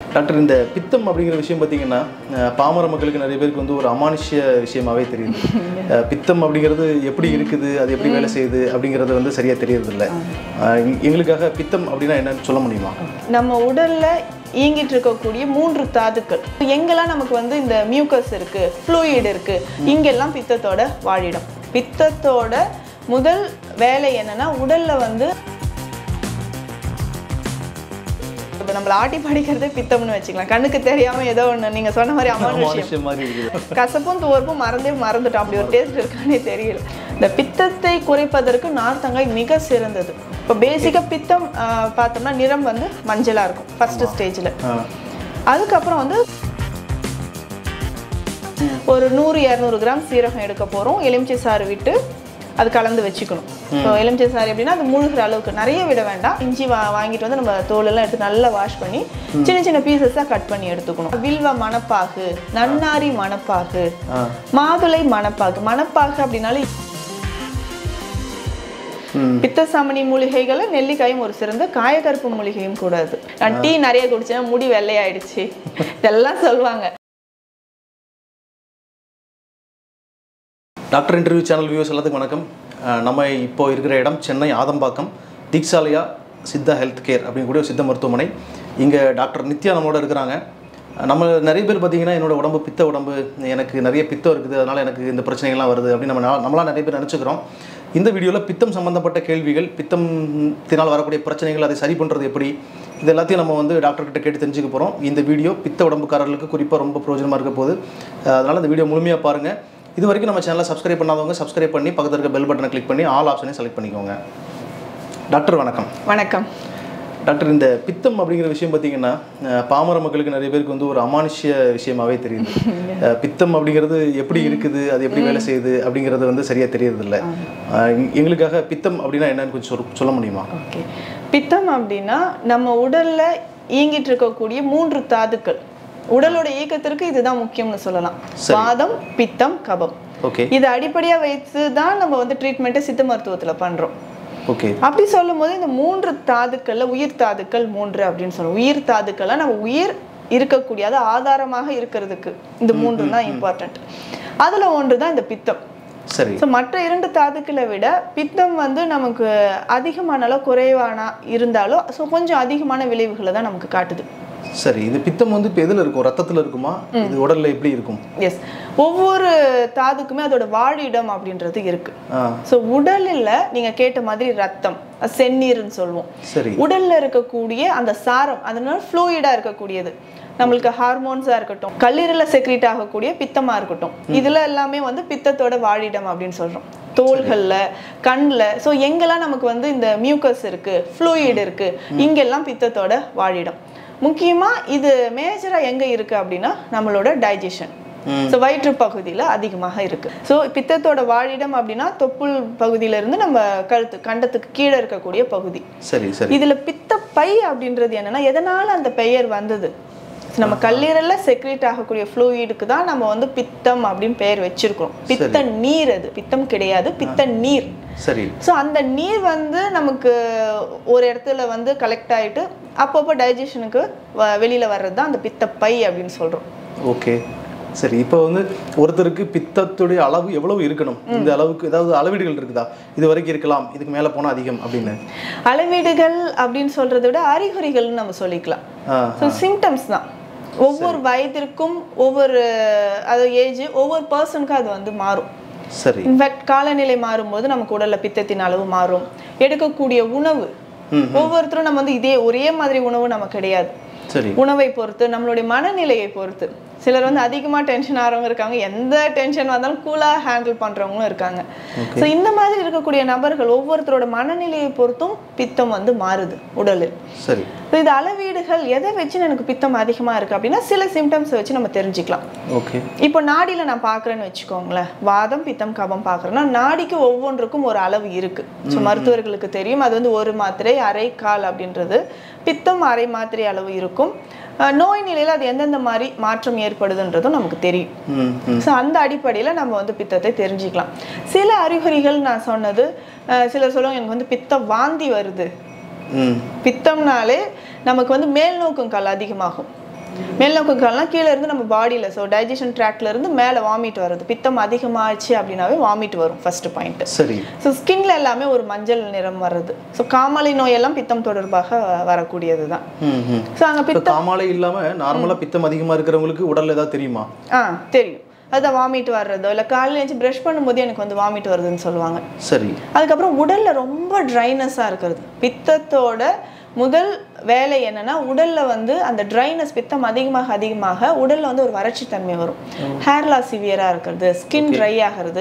Doctor இந்த பித்தம் அப்படிங்கிற விஷயம் பார்த்தீங்கன்னா அஹ், பாமர மக்களுக்கு நிறைய பேருக்கு வந்து ஒரு அமானுஷ்ய விஷயமாவே தெரியுது அஹ், பித்தம் அப்படிங்கிறது எப்படி இருக்குது அது எப்படி வேலை செய்யுது அப்படிங்கிறது வந்து சரியா தெரியறது இல்லை எங்களுக்காக பித்தம் அப்படின்னா என்னன்னு சொல்ல முடியுமா நம்ம உடல்ல இயங்கிட்டு இருக்கக்கூடிய மூன்று தாதுக்கள் எங்கெல்லாம் நமக்கு வந்து இந்த மியூக்கஸ் இருக்கு ஃப்ளூயிட் இருக்கு இங்கெல்லாம் பித்தத்தோட வாழிடம் பித்தத்தோட முதல் வேலை என்னன்னா உடல்ல வந்து இப்ப நம்மள ஆட்டி படிக்கிறதே பித்தம்னு வச்சுக்கலாம் கண்ணுக்கு தெரியாம ஏதோ ஒண்ணு நீங்க சொன்ன மாதிரி அமானுஷ்யம் அமானுஷ்யம் மாதிரி இருக்குது கசப்பும் துவர்ப்பும் மறந்தே மறந்துட்டோம் அப்படி ஒரு டேஸ்ட் இருக்கானே தெரியல இந்த பித்தத்தை குறைப்பதற்கு நார்த்தங்காய் மிக சிறந்தது இப்போ பேசிக்காக பித்தம் ஆஹ், பார்த்தோம்னா நிறம் வந்து மஞ்சளா இருக்கும் ஃபர்ஸ்ட் ஸ்டேஜில் ஆ, அதுக்கப்புறம் வந்து ஒரு நூறு இரநூறு கிராம் சீரகம் எடுக்க போகிறோம் எலுமிச்சை சாறு விட்டு அது கலந்து வச்சுக்கணும் ஸோ எலுமிச்சை சாறு எப்படின்னா அது முழுகிற அளவுக்கு நிறைய விட வேண்டாம் இஞ்சி வா வாங்கிட்டு வந்து நம்ம தோலெல்லாம் எடுத்து நல்லா வாஷ் பண்ணி சின்ன சின்ன பீசஸாக கட் பண்ணி எடுத்துக்கணும் வில்வ மணப்பாகு நன்னாரி மணப்பாகு ஆ. மாதுளை மணப்பாகு மணப்பாகு அப்படின்னாலே ம். பித்தசாமணி மூலிகைகளை நெல்லிக்காயும் ஒரு சிறந்த காயக்கருப்பு மூலிகையும் கூட அது நான் டீ நிறைய குடிச்சேன் முடி வெள்ளையாயிடுச்சு இதெல்லாம் சொல்லுவாங்க டாக்டர் இன்டர்வியூ சேனல் வியூஸ் எல்லாத்துக்கும் வணக்கம் அஹ், நம்ம இப்போ இருக்கிற இடம் சென்னை ஆதம்பாக்கம் தீக்ஷாலயா சித்தா ஹெல்த் கேர் அப்படிங்கக்கூடிய ஒரு சித்த மருத்துவமனை இங்கே டாக்டர் நித்யா நம்மளோட இருக்கிறாங்க அஹ், நம்ம நிறைய பேர் பார்த்தீங்கன்னா என்னோட உடம்பு பித்த உடம்பு எனக்கு நிறைய பித்தம் இருக்குது அதனால் எனக்கு இந்த பிரச்சனைகள்லாம் வருது அப்படின்னு நம்ம நா- நம்மளாம் நிறைய பேர் நினச்சிக்கிறோம் இந்த வீடியோவில் பித்தம் சம்மந்தப்பட்ட கேள்விகள் பித்தத்தினால் வரக்கூடிய பிரச்சனைகள் அதை சரி பண்ணுறது எப்படி இது எல்லாத்தையும் நம்ம வந்து டாக்டர்கிட்ட கேட்டு தெரிஞ்சுக்க போகிறோம் இந்த வீடியோ பித்த உடம்புக்காரர்களுக்கு குறிப்பாக ரொம்ப பிரயோஜனமாக இருக்க போகுது அதனால் இந்த வீடியோ முழுமையாக பாருங்கள் இது வரைக்கும் நம்ம சேனலை சப்ஸ்கிரைப் பண்ணாதவங்க சப்ஸ்கிரைப் பண்ணி பக்கத்தில் இருக்க பெல் பட்டனை கிளிக் பண்ணி ஆல் ஆப்ஷனை செலக்ட் பண்ணிக்கோங்க டாக்டர் வணக்கம் வணக்கம் டாக்டர் இந்த பித்தம் அப்படிங்கிற விஷயம் பார்த்தீங்கன்னா அஹ், பாமர மக்களுக்கு நிறைய பேருக்கு வந்து ஒரு அமானுஷ்ய விஷயமாவே தெரியுது அஹ், பித்தம் அப்படிங்கிறது எப்படி இருக்குது அது எப்படி வேலை செய்யுது அப்படிங்கிறது வந்து சரியா தெரியறது இல்லை எங்களுக்காக பித்தம் அப்படின்னா என்னன்னு கொஞ்சம் சொல்- சொல்ல முடியுமா ஓகே பித்தம் அப்படின்னா நம்ம உடல்ல இயங்கிட்டு இருக்கக்கூடிய மூன்று தாதுக்கள் உடலோட இயக்கத்திற்கு இதுதான் முக்கியம்னு சொல்லலாம் வாதம் பித்தம் கபம் ஓகே இதை அடிப்படையா வைத்து தான் நம்ம வந்து ட்ரீட்மெண்ட்டை சித்த மருத்துவத்துல பண்றோம் ஓகே அப்படி சொல்லும்போது இந்த மூன்று தாதுக்கள்ல உயிர் தாதுக்கள் மூன்று அப்படின்னு சொல்லுவோம் உயிர் தாதுக்கள்ல நம்ம உயிர் இருக்கக்கூடிய அது ஆதாரமாக இருக்கிறதுக்கு இந்த மூன்று தான் இம்பார்ட்டன்ட் அதுல ஒன்று தான் இந்த பித்தம் சரி ஸோ மற்ற இரண்டு தாதுக்களை விட பித்தம் வந்து நமக்கு அதிகமானாலோ குறைவானா இருந்தாலும் ஸோ கொஞ்சம் அதிகமான விளைவுகளை தான் நமக்கு காட்டுது சரி இது பித்தம் வந்து இப்போ எதில் இருக்கும் ரத்தத்தில் இருக்குமா இது உடல்ல எப்படி இருக்கும் எஸ் ஒவ்வொரு தாதுக்குமே அதோட வாழிடம் அப்படின்றது இருக்கு ஆ ஸோ உடலில் நீங்க கேட்ட மாதிரி ரத்தம் அது செந்நீர்னு சொல்லுவோம் சரி உடல்ல இருக்கக்கூடிய அந்த சாரம் அதனால ஃப்ளூயிடா இருக்கக்கூடியது நம்மளுக்கு ஹார்மோன்ஸா இருக்கட்டும் கல்லீரல செக்ரீட் ஆகக்கூடிய பித்தமா இருக்கட்டும் இதுல எல்லாமே வந்து பித்தத்தோட வாழிடம் அப்படின்னு சொல்றோம் தோள்கள்ல கண்ணுல ஸோ எங்கெல்லாம் நமக்கு வந்து இந்த மியூக்கஸ் இருக்கு ஃப்ளூயிட் இருக்கு இங்கெல்லாம் பித்தத்தோட வாழிடம் முக்கியமா இது மேஜரா எங்க இருக்கு அப்படின்னா நம்மளோட டைஜஷன் ஸோ வயிற்று பகுதியில் அதிகமாக இருக்கு ஸோ பித்தத்தோட வாழிடம் அப்படின்னா தொப்புள் பகுதியில இருந்து நம்ம கழுத்து கண்டத்துக்கு கீழே இருக்கக்கூடிய பகுதி சரி சரி இதுல பித்த பை அப்படின்றது என்னன்னா எதனால அந்த பெயர் வந்தது நம்ம கல்லீரல்ல செக்ரேட் ஆகக்கூடிய ஃப்ளூயிடுக்கு தான் நம்ம வந்து பித்தம் அப்படின்னு பெயர் வச்சிருக்கோம் பித்த நீர் அது பித்தம் கிடையாது பித்த நீர் சரி ஸோ அந்த நீர் வந்து நமக்கு ஒரு இடத்துல வந்து கலெக்ட் ஆயிட்டு அப்பப்போ டைஜஷனுக்கு வெளியில வர்றது தான் அந்த பித்த பை அப்படின்னு சொல்றோம் ஓகே சரி இப்போ வந்து ஒருத்தருக்கு பித்தத்துடைய அளவு எவ்வளவு இருக்கணும் இந்த அளவுக்கு ஏதாவது அளவீடுகள் இருக்குதா இது வரைக்கும் இருக்கலாம் இதுக்கு மேலே போனால் அதிகம் அப்படின்னு அளவீடுகள் அப்படின்னு சொல்றதை விட அறிகுறிகள்னு நம்ம சொல்லிக்கலாம் ஆ ஸோ சிம்டம்ஸ் தான் ஒவ்வொரு வயதிற்கும் ஒவ்வொரு அது ஏஜ் ஒவ்வொரு பர்சனுக்கும் அது வந்து மாறும் சரி இன்ஃபேக்ட் காலநிலை மாறும்போது நமக்கு உடல்ல பித்தத்தின் அளவு மாறும் எடுக்கக்கூடிய உணவு ம், ஒவ்வொருத்தரும் நம்ம வந்து இதே ஒரே மாதிரி உணவு நமக்கு கிடையாது சரி உணவை பொறுத்து நம்மளுடைய மனநிலையை பொறுத்து சிலர் வந்து அதிகமாக டென்ஷன் ஆகிறவங்க இருக்காங்க எந்த டென்ஷன் வந்தாலும் கூலாக ஹேண்டில் பண்ணுறவங்களும் இருக்காங்க ஸோ இந்த மாதிரி இருக்கக்கூடிய நபர்கள் ஒவ்வொருத்தரோட மனநிலையை பொறுத்தும் பித்தம் வந்து மாறுது உடலில் சரி ஸோ இது அளவீடுகள் எதை வச்சு எனக்கு பித்தம் அதிகமாக இருக்குது அப்படின்னா சில சிம்டம்ஸை வச்சு நம்ம தெரிஞ்சுக்கலாம் ஓகே இப்போ நாடியில நான் பார்க்குறேன்னு வச்சுக்கோங்களேன் வாதம் பித்தம் கபம் பார்க்குறேன்னா நாடிக்கு ஒவ்வொன்றுக்கும் ஒரு அளவு இருக்கு ஸோ மருத்துவர்களுக்கு தெரியும் அது வந்து ஒரு மாத்திரை அரை கால் அப்படின்றது பித்தம் அரை மாத்திரை அளவு இருக்கும் அஹ் நோய் நிலையில அது எந்தெந்த மாதிரி மாற்றம் ஏற்படுதுன்றதும் நமக்கு தெரியும் ம் ம் ஸோ அந்த அடிப்படையில் நம்ம வந்து பித்தத்தை தெரிஞ்சுக்கலாம் சில அறிகுறிகள் நான் சொன்னது அஹ் சிலர் சொல்லுவாங்க எனக்கு வந்து பித்த வாந்தி வருது ம் பித்தம்னாலே நமக்கு வந்து மேல் நோக்கும் கல் அதிகமாகும் மேல்நோக்கு கால்னா கீழே இருந்து நம்ம பாடியில் ஸோ டைஜஷன் ட்ராக்ல இருந்து மேலே வாமிட் வருது பித்தம் அதிகமாச்சு அப்படின்னாவே வாமிட் வரும் ஃபர்ஸ்ட் பாயிண்ட் சரி ஸோ ஸ்கின்ல எல்லாமே ஒரு மஞ்சள் நிறம் வருது ஸோ காமாலை நோயெல்லாம் பித்தம் தொடர்பாக வரக்கூடியது தான் ம் ம் ஸோ அங்கே இப்போ காமாலை இல்லாம நார்மலா பித்தம் அதிகமா இருக்கிறவங்களுக்கு உடல்ல ஏதாவது தெரியுமா ஆ தெரியும் அதான் வாமிட் வர்றதோ இல்லை காலையில் எழுந்து ப்ரஷ் பண்ணும்போது எனக்கு வந்து வாமிட் வருதுன்னு சொல்லுவாங்க சரி அதுக்கப்புறம் உடல்ல ரொம்ப ட்ரைனஸாக இருக்கிறது பித்தத்தோட முதல் வேலை என்னன்னா உடல்ல வந்து அந்த ட்ரைனஸ் பித்தம் அதிகமாக அதிகமாக உடல்ல வந்து ஒரு வறட்சி தன்மை வரும் ஹேர் லாஸ் சிவியராக இருக்கிறது ஸ்கின் ட்ரை ஆகிறது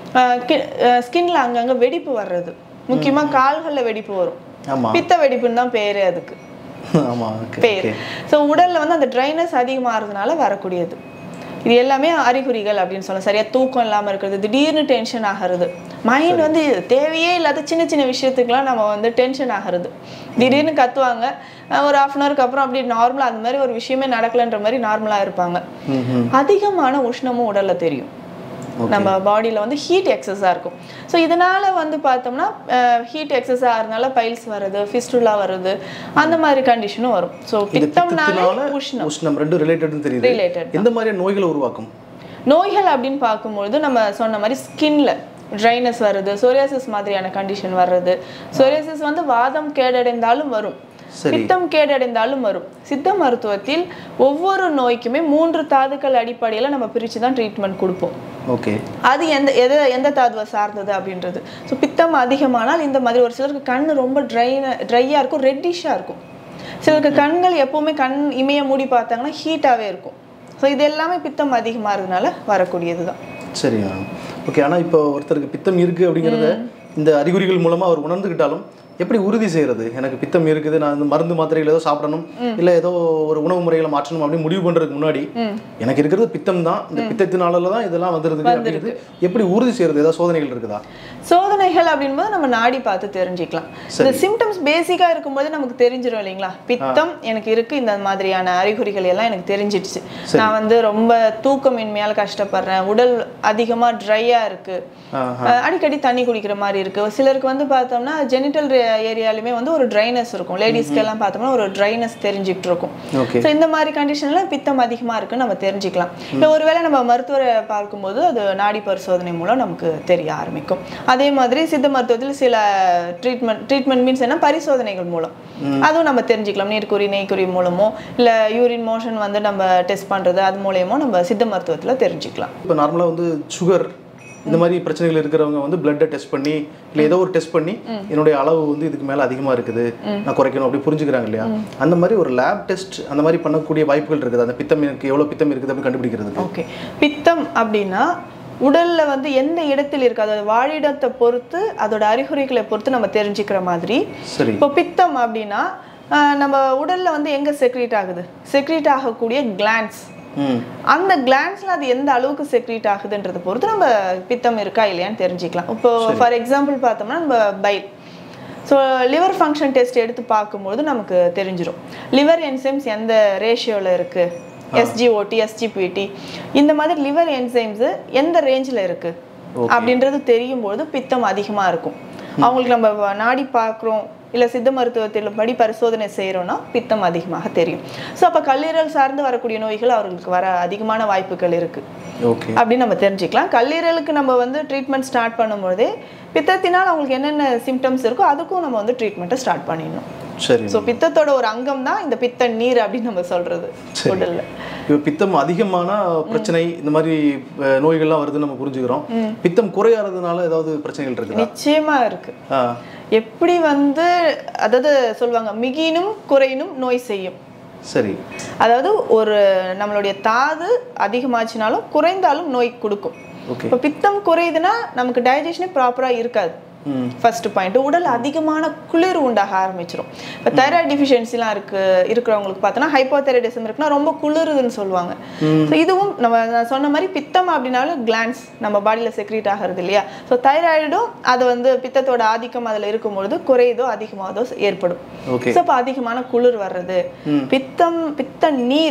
ஸ்கின்ல அங்கங்க வெடிப்பு வர்றது முக்கியமா கால்கள்ல வெடிப்பு வரும் ஆமா பித்த வெடிப்புன்னு தான் பேரு அதுக்கு ஆமா ஓகே பேர் ஸோ உடல்ல வந்து அந்த ட்ரைனஸ் அதிகமாகிறதுனால வரக்கூடியது இது எல்லாமே அறிகுறிகள் அப்படின்னு சொல்லலாம் சரியா தூக்கம் இல்லாமல் இருக்கிறது திடீர்னு டென்ஷன் ஆகிறது மைண்ட் வந்து தேவையே இல்லாத சின்ன சின்ன விஷயத்துக்குலாம் நம்ம வந்து டென்ஷன் ஆகிறது திடீர்னு கத்துவாங்க அஹ் ஒரு ஆஃப் அன் ஹவருக்கு அப்புறம் அப்படி நார்மலாக அந்த மாதிரி ஒரு விஷயமே நடக்கலைன்ற மாதிரி நார்மலாக இருப்பாங்க ம் ம் அதிகமான உஷ்ணமும் உடல்ல தெரியும் நம்ம பாடியில் வந்து ஹீட் எக்ஸஸாக இருக்கும் ஸோ இதனால வந்து பார்த்தோம்னா ஹீட் எக்ஸஸ் ஆகிறதுனால பைல்ஸ் வருது ஃபிஸ்டுலா வருது அந்த மாதிரி கண்டிஷனும் வரும் ஸோ இந்த பித்தம்னாலே பித்தத்தினால உஷ்ணம் உஷ்ணம் ரெண்டும் ரிலேட்டட்னு தெரியுது ரிலேட்டட் எந்த மாதிரியான நோய்களை உருவாக்கும் நோய்கள் அப்படின்னு பார்க்கும்பொழுது நம்ம சொன்ன மாதிரி ஸ்கின்ல ட்ரைனஸ் வருது சொரியாசிஸ் மாதிரியான கண்டிஷன் வர்றது சொரியாசிஸ் வந்து வாதம் கேடடைந்தாலும் வரும் சரி பித்தம் கேடடைந்தாலும் வரும் சித்த மருத்துவத்தில் ஒவ்வொரு நோய்க்குமே மூன்று தாதுக்கள் அடிப்படையில் நம்ம பிரித்து தான் ட்ரீட்மெண்ட் கொடுப்போம் ஓகே அது எந்த எதை எந்த தாதுவை சார்ந்தது அப்படின்றது ஸோ பித்தம் அதிகமானால் இந்த மாதிரி ஒரு சிலருக்கு கண் ரொம்ப ட்ரை ட்ரையாக இருக்கும் ரெட்டிஷாக இருக்கும் சிலருக்கு கண்கள் எப்போவுமே கண் இமைய மூடி பார்த்தாங்கன்னா ஹீட்டாகவே இருக்கும் ஸோ இது எல்லாமே பித்தம் அதிகமாகிறதுனால வரக்கூடியது தான் சரி ஓகே ஆனா இப்போ ஒருத்தருக்கு பித்தம் இருக்கு அப்படிங்கிறத இந்த அறிகுறிகள் மூலமா அவர் உணர்ந்துக்கிட்டாலும் எப்படி உறுதி செய்யறது எனக்கு பித்தம் இருக்குது நான் இந்த மருந்து மாத்திரைகள் ஏதோ சாப்பிடணும் இல்ல ஏதோ ஒரு உணவு முறைகளை மாற்றணும் அப்படின்னு முடிவு பண்றதுக்கு முன்னாடி எனக்கு இருக்கிறது பித்தம் தான் இந்த பித்தத்தினால தான் இதெல்லாம் வந்துருது அப்படிங்கிறது எப்படி உறுதி செய்யறது ஏதாவது சோதனைகள் இருக்குதா சோதனைகள் அப்படின்போது நம்ம நாடி பார்த்து தெரிஞ்சுக்கலாம் இந்த சிம்டம்ஸ் பேசிக்காக இருக்கும்போது நமக்கு தெரிஞ்சிடும் இல்லைங்களா பித்தம் எனக்கு இருக்கு இந்த மாதிரியான அறிகுறிகள் எல்லாம் எனக்கு தெரிஞ்சிடுச்சு நான் வந்து ரொம்ப தூக்கமின்மையால் கஷ்டப்படுறேன் உடல் அதிகமா ட்ரையா இருக்கு ஆஹா. அஹ் அடிக்கடி தண்ணி குடிக்கிற மாதிரி இருக்கு சிலருக்கு வந்து பார்த்தோம்னா ஜெனிட்டல் ஏரியாலுமே வந்து ஒரு ட்ரைனஸ் இருக்கும் லேடிஸ்க்கு எல்லாம் பார்த்தோம்னா ஒரு ட்ரைனஸ் தெரிஞ்சுக்கிட்டு இருக்கும் ஓகே ஸோ இந்த மாதிரி கண்டிஷன்ல பித்தம் அதிகமா இருக்குன்னு நம்ம தெரிஞ்சுக்கலாம் இல்லை ஒருவேளை நம்ம மருத்துவரை பார்க்கும்போது அது நாடி பரிசோதனை மூலம் நமக்கு தெரிய ஆரம்பிக்கும் அதே மாதிரி சித்த மருத்துவத்தில் சில ட்ரீட்மெண்ட் ட்ரீட்மெண்ட் மீன்ஸ் என்ன பரிசோதனைகள் மூலம் அதுவும் நம்ம தெரிஞ்சுக்கலாம் நீர்க்குறி நெய்க்குறி மூலமோ இல்லை யூரின் மோஷன் வந்து நம்ம டெஸ்ட் பண்றது அது மூலயமோ நம்ம சித்த மருத்துவத்தில் தெரிஞ்சுக்கலாம் இப்போ நார்மலா வந்து சுகர் இந்த மாதிரி பிரச்சனைகள் இருக்கிறவங்க வந்து பிளட்டை டெஸ்ட் பண்ணி இல்லை ஏதோ ஒரு டெஸ்ட் பண்ணி என்னுடைய அளவு வந்து இதுக்கு மேலே அதிகமாக இருக்குது நான் குறைக்கணும் அப்படி புரிஞ்சுக்கிறாங்க இல்லையா அந்த மாதிரி ஒரு லேப் டெஸ்ட் அந்த மாதிரி பண்ணக்கூடிய வாய்ப்புகள் இருக்குது அந்த பித்தம் எனக்கு எவ்வளோ பித்தம் இருக்குது அப்படின்னு கண்டுபிடிக்கிறதுக்கு ஓகே பித்தம் அப்படின்னா உடல்ல வந்து எந்த இடத்தில் இருக்கு அதோட வாழிடத்தை பொறுத்து அதோட அறிகுறிகளை பொறுத்து நம்ம தெரிஞ்சுக்கிற மாதிரி சரி இப்போ பித்தம் அப்படின்னா ஆஹ் நம்ம உடல்ல வந்து எங்க செக்ரீட் ஆகுது செக்ரீட் ஆகக்கூடிய கிளான்ஸ் ம் அந்த கிளான்ஸ்ல அது எந்த அளவுக்கு செக்ரீட் ஆகுதுன்றதை பொறுத்து நம்ம பித்தம் இருக்கா இல்லையான்னு தெரிஞ்சுக்கலாம் இப்போ ஃபார் எக்ஸாம்பிள் பார்த்தோம்னா நம்ம pile so liver function test எடுத்து பார்க்கும்போது நமக்கு தெரிஞ்சிடும் லிவர் என்சைம்ஸ் எந்த ரேஷியோவில் இருக்கு எஸ்ஜிஓடி எஸ்ஜிபிடி இந்த மாதிரி லிவர் என்சைம்ஸ் எந்த ரேஞ்சில் இருக்கு அப்படின்றது தெரியும் போது பித்தம் அதிகமாக இருக்கும் அவங்களுக்கு நம்ம வ- நாடி பார்க்குறோம் இல்லை சித்த மருத்துவத்தில் படி பரிசோதனை செய்கிறோம்னா பித்தம் அதிகமாக தெரியும் ஸோ அப்போ கல்லீரல் சார்ந்து வரக்கூடிய நோய்கள் அவர்களுக்கு வர அதிகமான வாய்ப்புகள் இருக்குது ஓகே அப்படின்னு நம்ம தெரிஞ்சுக்கலாம் கல்லீரலுக்கு நம்ம வந்து ட்ரீட்மெண்ட் ஸ்டார்ட் பண்ணும்போதே பித்தத்தினால் அவங்களுக்கு என்னென்ன சிம்டம்ஸ் இருக்கோ அதுக்கும் நம்ம வந்து ட்ரீட்மெண்ட்டை ஸ்டார்ட் பண்ணிடணும் சரி ஸோ பித்தத்தோட ஒரு அங்கம் தான் இந்த பித்த நீர் அப்படின்னு நம்ம சொல்றது உடல்ல இப்போ பித்தம் அதிகமான பிரச்சனை இந்த மாதிரி அஹ், நோய்கள்லாம் வருதுன்னு நம்ம புரிஞ்சுக்கிறோம் பித்தம் குறையாததுனால ஏதாவது பிரச்சனைகள் இருக்குதா நிச்சயமா இருக்கு ஆ எப்படி வந்து அதாவது சொல்லுவாங்க மிகினும் குறையினும் நோய் செய்யும் சரி அதாவது ஒரு நம்மளுடைய தாது அதிகமாச்சுனாலும் குறைந்தாலும் நோய் கொடுக்கும் ஓகே இப்போ பித்தம் குறையுதுன்னா நமக்கு டைஜஷனே ப்ராப்பராக இருக்காது ம் ஃபர்ஸ்ட் பாயிண்ட் உடல் அதிகமான குளிர் உண்டாக ஆரம்பிச்சிடும் இப்போ தைராய்டு டிஃபிஷியன்சிலாம் இருக்கு இருக்கிறவங்களுக்கு பார்த்தோன்னா ஹைப்போதைராய்டிசம் இருக்குன்னா ரொம்ப குளிருதுன்னு சொல்லுவாங்க ஸோ இதுவும் நம்ம நான் சொன்ன மாதிரி பித்தம் அப்படின்னாலும் கிளான்ஸ் நம்ம பாடியில் செக்ரீட் ஆகிறது இல்லையா ஸோ தைராய்டும் அது வந்து பித்தத்தோட ஆதிக்கம் அதில் இருக்கும்பொழுது குறையுதோ அதிகமாகதோ ஏற்படும் ஓகே ஸோ இப்போ அதிகமான குளிர் வர்றது பித்தம் பித்த நீர்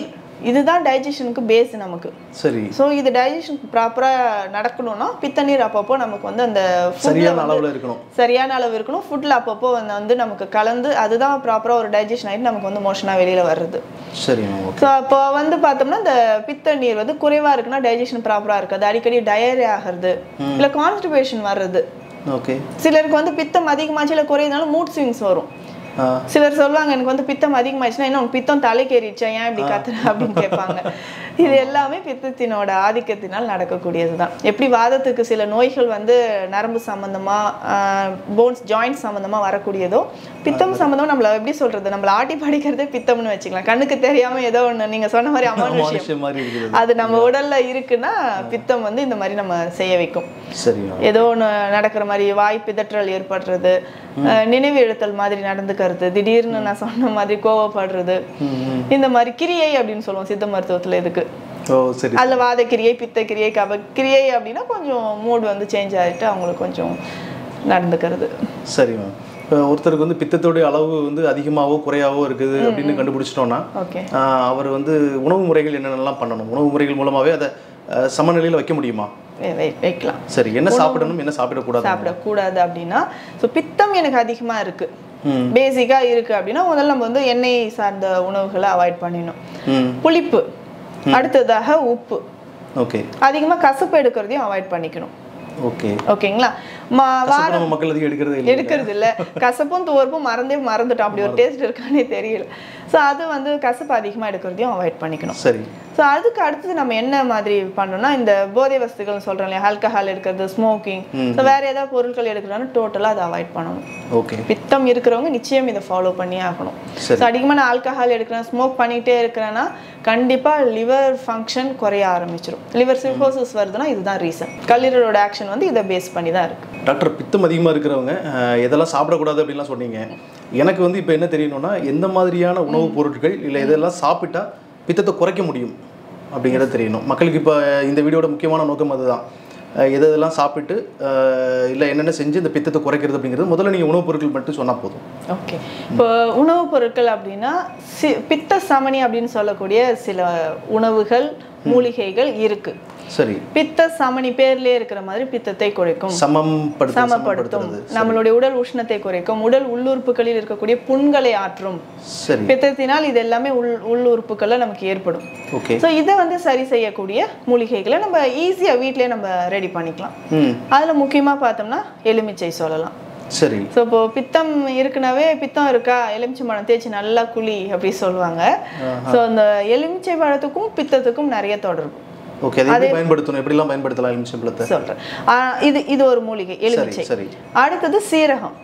இதுதான் டைஜஷனுக்கு பேஸ் நமக்கு சரி ஸோ இது டைஜஷன் ப்ராப்பராக நடக்கணும்னா பித்த நீர் அப்பப்போ நமக்கு வந்து அந்த foodல சரியான வந்து அளவில் இருக்கணும் சரியான அளவு இருக்கணும் ஃபுட்டில் அப்பப்போ வந்து வந்து நமக்கு கலந்து அதுதான் ப்ராப்பராக ஒரு டைஜஷன் ஆகிட்டு நமக்கு வந்து மோஷனாக வெளியில் வருது சரி மேம் ஓகே ஸோ அப்போ வந்து பார்த்தோம்னா இந்த பித்த நீர் வந்து குறைவாக இருக்குன்னா டைஜஷன் ப்ராப்பராக இருக்காது அடிக்கடி டயரி ஆகிறது இல்லை கான்ஸ்டிபேஷன் வர்றது ஓகே சிலருக்கு வந்து பித்தம் அதிகமாச்சு இல்லை குறையதுனால மூட் ஸ்விங்ஸ் வரும் ஆ சிலர் சொல்லுவாங்க எனக்கு வந்து பித்தம் அதிகமாச்சுன்னா என்ன உனக்கு பித்தம் தலைக்கேறிடுச்சா ஏன் இப்படி கத்துற அப்படின்னு கேட்பாங்க இது எல்லாமே பித்தத்தினோட ஆதிக்கத்தினால் நடக்கக்கூடியது தான் எப்படி வாதத்துக்கு சில நோய்கள் வந்து நரம்பு சம்பந்தமா போன்ஸ் ஜாயிண்ட் சம்பந்தமா வரக்கூடியதோ பித்தம் சம்பந்தமா நம்மள எப்படி சொல்றது நம்மள ஆட்டி படிக்கிறதே பித்தம்னு வச்சுக்கலாம் கண்ணுக்கு தெரியாம ஏதோ ஒண்ணு நீங்க சொன்ன மாதிரி அமானுஷ்யம் மனுஷன் மாதிரி இருக்குது அது நம்ம உடல்ல இருக்குன்னா பித்தம் வந்து இந்த மாதிரி நம்ம செய்ய வைக்கும் சரி மேம் ஏதோ ஒன்று நடக்கிற மாதிரி வாய் பிதற்றல் ஏற்படுறது அஹ் நினைவு இழுத்தல் மாதிரி நடந்துக்கிறது திடீர்னு நான் சொன்ன மாதிரி கோவப்படுறது ம், ம். இந்த மாதிரி கிரியை அப்படின்னு சொல்லுவோம் சித்த மருத்துவத்துல இதுக்கு ஓ சரி அதுல வாத கிரியை பித்த கிரியை கப கிரியை அப்படின்னா கொஞ்சம் மூட் வந்து சேஞ்ச் ஆகிட்டு அவங்களுக்கு கொஞ்சம் நடந்துக்கிறது சரி மேம் இப்போ ஒருத்தருக்கு வந்து பித்தத்தோடைய அளவு வந்து அதிகமாகவோ குறையாவோ இருக்குது அப்படின்னு கண்டுபிடிச்சிட்டோம்னா ஓகே ஆஹ் அவர் வந்து உணவு முறைகள் என்னென்னலாம் பண்ணணும் உணவு முறைகள் மூலமாகவே அதை ஆஹ் சமநிலையில் வைக்க முடியுமா வைக்கலாம் சரி என்ன சாப்பிடணும் என்ன சாப்பிடக்கூடாது சாப்பிடக்கூடாது அப்படின்னா ஸோ பித்தம் எனக்கு அதிகமா இருக்கு ம் பேசிக்கா இருக்கு அப்படின்னா முதல்ல நம்ம வந்து எண்ணெய் சார்ந்த உணவுகளை அவாய்ட் பண்ணிடணும் ம் புளிப்பு அடுத்ததாக உப்பு ஓகே அதிகமா கசப்பு எடுக்கிறதையும் அவாய்ட் பண்ணிக்கணும் ஓகே ஓகேங்களா மா கசப்பு நம்ம மக்கள் அதிகம் எடுக்கிறதே இல்லை எடுக்கிறது இல்ல கசப்பும் துவர்ப்பும் மறந்தே மறந்துட்டோம் அப்படி ஒரு டேஸ்ட் இருக்கானே தெரியல ஸோ அது வந்து கசப்பு அதிகமா எடுக்கிறதையும் அவாய்ட் பண்ணிக்கணும் சரி ஸோ அதுக்கு அடுத்தது நம்ம என்ன மாதிரி பண்ணணும்னா இந்த போதை வஸ்துகள் சொல்றோம் இல்லையா ஆல்கஹால் எடுக்கிறது ஸ்மோக்கிங் ஸோ வேற ஏதாவது பொருட்கள் எடுக்கிறோம்னா டோட்டலாக அதை அவாய்ட் பண்ணணும் ஓகே பித்தம் இருக்கிறவங்க நிச்சயம் இதை ஃபாலோ பண்ணி ஆகணும் சரி. ஸோ அதிகமாக நான் ஆல்கஹால் எடுக்கிறேன் ஸ்மோக் பண்ணிகிட்டே இருக்கிறேன்னா கண்டிப்பாக லிவர் ஃபங்க்ஷன் குறைய ஆரம்பிச்சிடும் லிவர் சிர்ஹோசிஸ் வருதுன்னா இதுதான் ரீசன் கல்லீரலோட ஆக்ஷன் வந்து இதை பேஸ் பண்ணி தான் இருக்கு டாக்டர் பித்தம் அதிகமாக இருக்கிறவங்க ஆஹ் எதெல்லாம் சாப்பிடக்கூடாது அப்படின்லாம் சொன்னீங்க எனக்கு வந்து இப்போ என்ன தெரியணும்னா எந்த மாதிரியான உணவுப் பொருட்கள் இல்லை எதெல்லாம் சாப்பிட்டா பித்தத்தை குறைக்க முடியும் அப்படிங்கிறது தெரியணும் மக்களுக்கு இப்போ இந்த வீடியோட முக்கியமான நோக்கம் அதுதான் ஆஹ் எது எதெல்லாம் சாப்பிட்டு ஆஹ் இல்லை என்னென்ன செஞ்சு இந்த பித்தத்தை குறைக்கிறது அப்படிங்கிறது முதல்ல நீங்கள் உணவுப் பொருட்கள் மட்டும் சொன்னால் போதும் ஓகே இப்போ உணவுப் பொருட்கள் அப்படின்னா சி பித்த சமனி அப்படின்னு சொல்லக்கூடிய சில உணவுகள் மூலிகைகள் இருக்கு சரி பித்த சமனி பேர்லயே இருக்கிற மாதிரி பித்தத்தை குறைக்கும் சமப்படுத்த சமப்படுத்தும் சமப்படுத்துறது நம்மளுடைய உடல் உஷ்ணத்தை குறைக்கும் உடல் உள்ளுறுப்புகளில் இருக்கக்கூடிய புண்களை ஆற்றும் சரி பித்தத்தினால் இது எல்லாமே உள் உள் உறுப்புகள்ல நமக்கு ஏற்படும் ஓகே ஸோ இதை வந்து சரி செய்யக்கூடிய மூலிகைகளை நம்ம ஈஸியாக வீட்டிலே நம்ம ரெடி பண்ணிக்கலாம் ம் அதில் முக்கியமாக பார்த்தோம்னா எலுமிச்சை சொல்லலாம் சரி ஸோ இப்போ பித்தம் இருக்குனாவே பித்தம் இருக்கா எலுமிச்சை பழம் தேய்ச்சி நல்லா குழி அப்படி சொல்லுவாங்க ஸோ அந்த எலுமிச்சை பழத்துக்கும் பித்தத்துக்கும் நிறைய தொடர்பு ஓகே அதை எப்படி பயன்படுத்தணும் எப்படிலாம் பயன்படுத்தலாம் எலுமிச்சை பழத்தை சொல்கிறேன் இது இது ஒரு மூலிகை எலுமிச்சை சரி அடுத்தது சீரகம்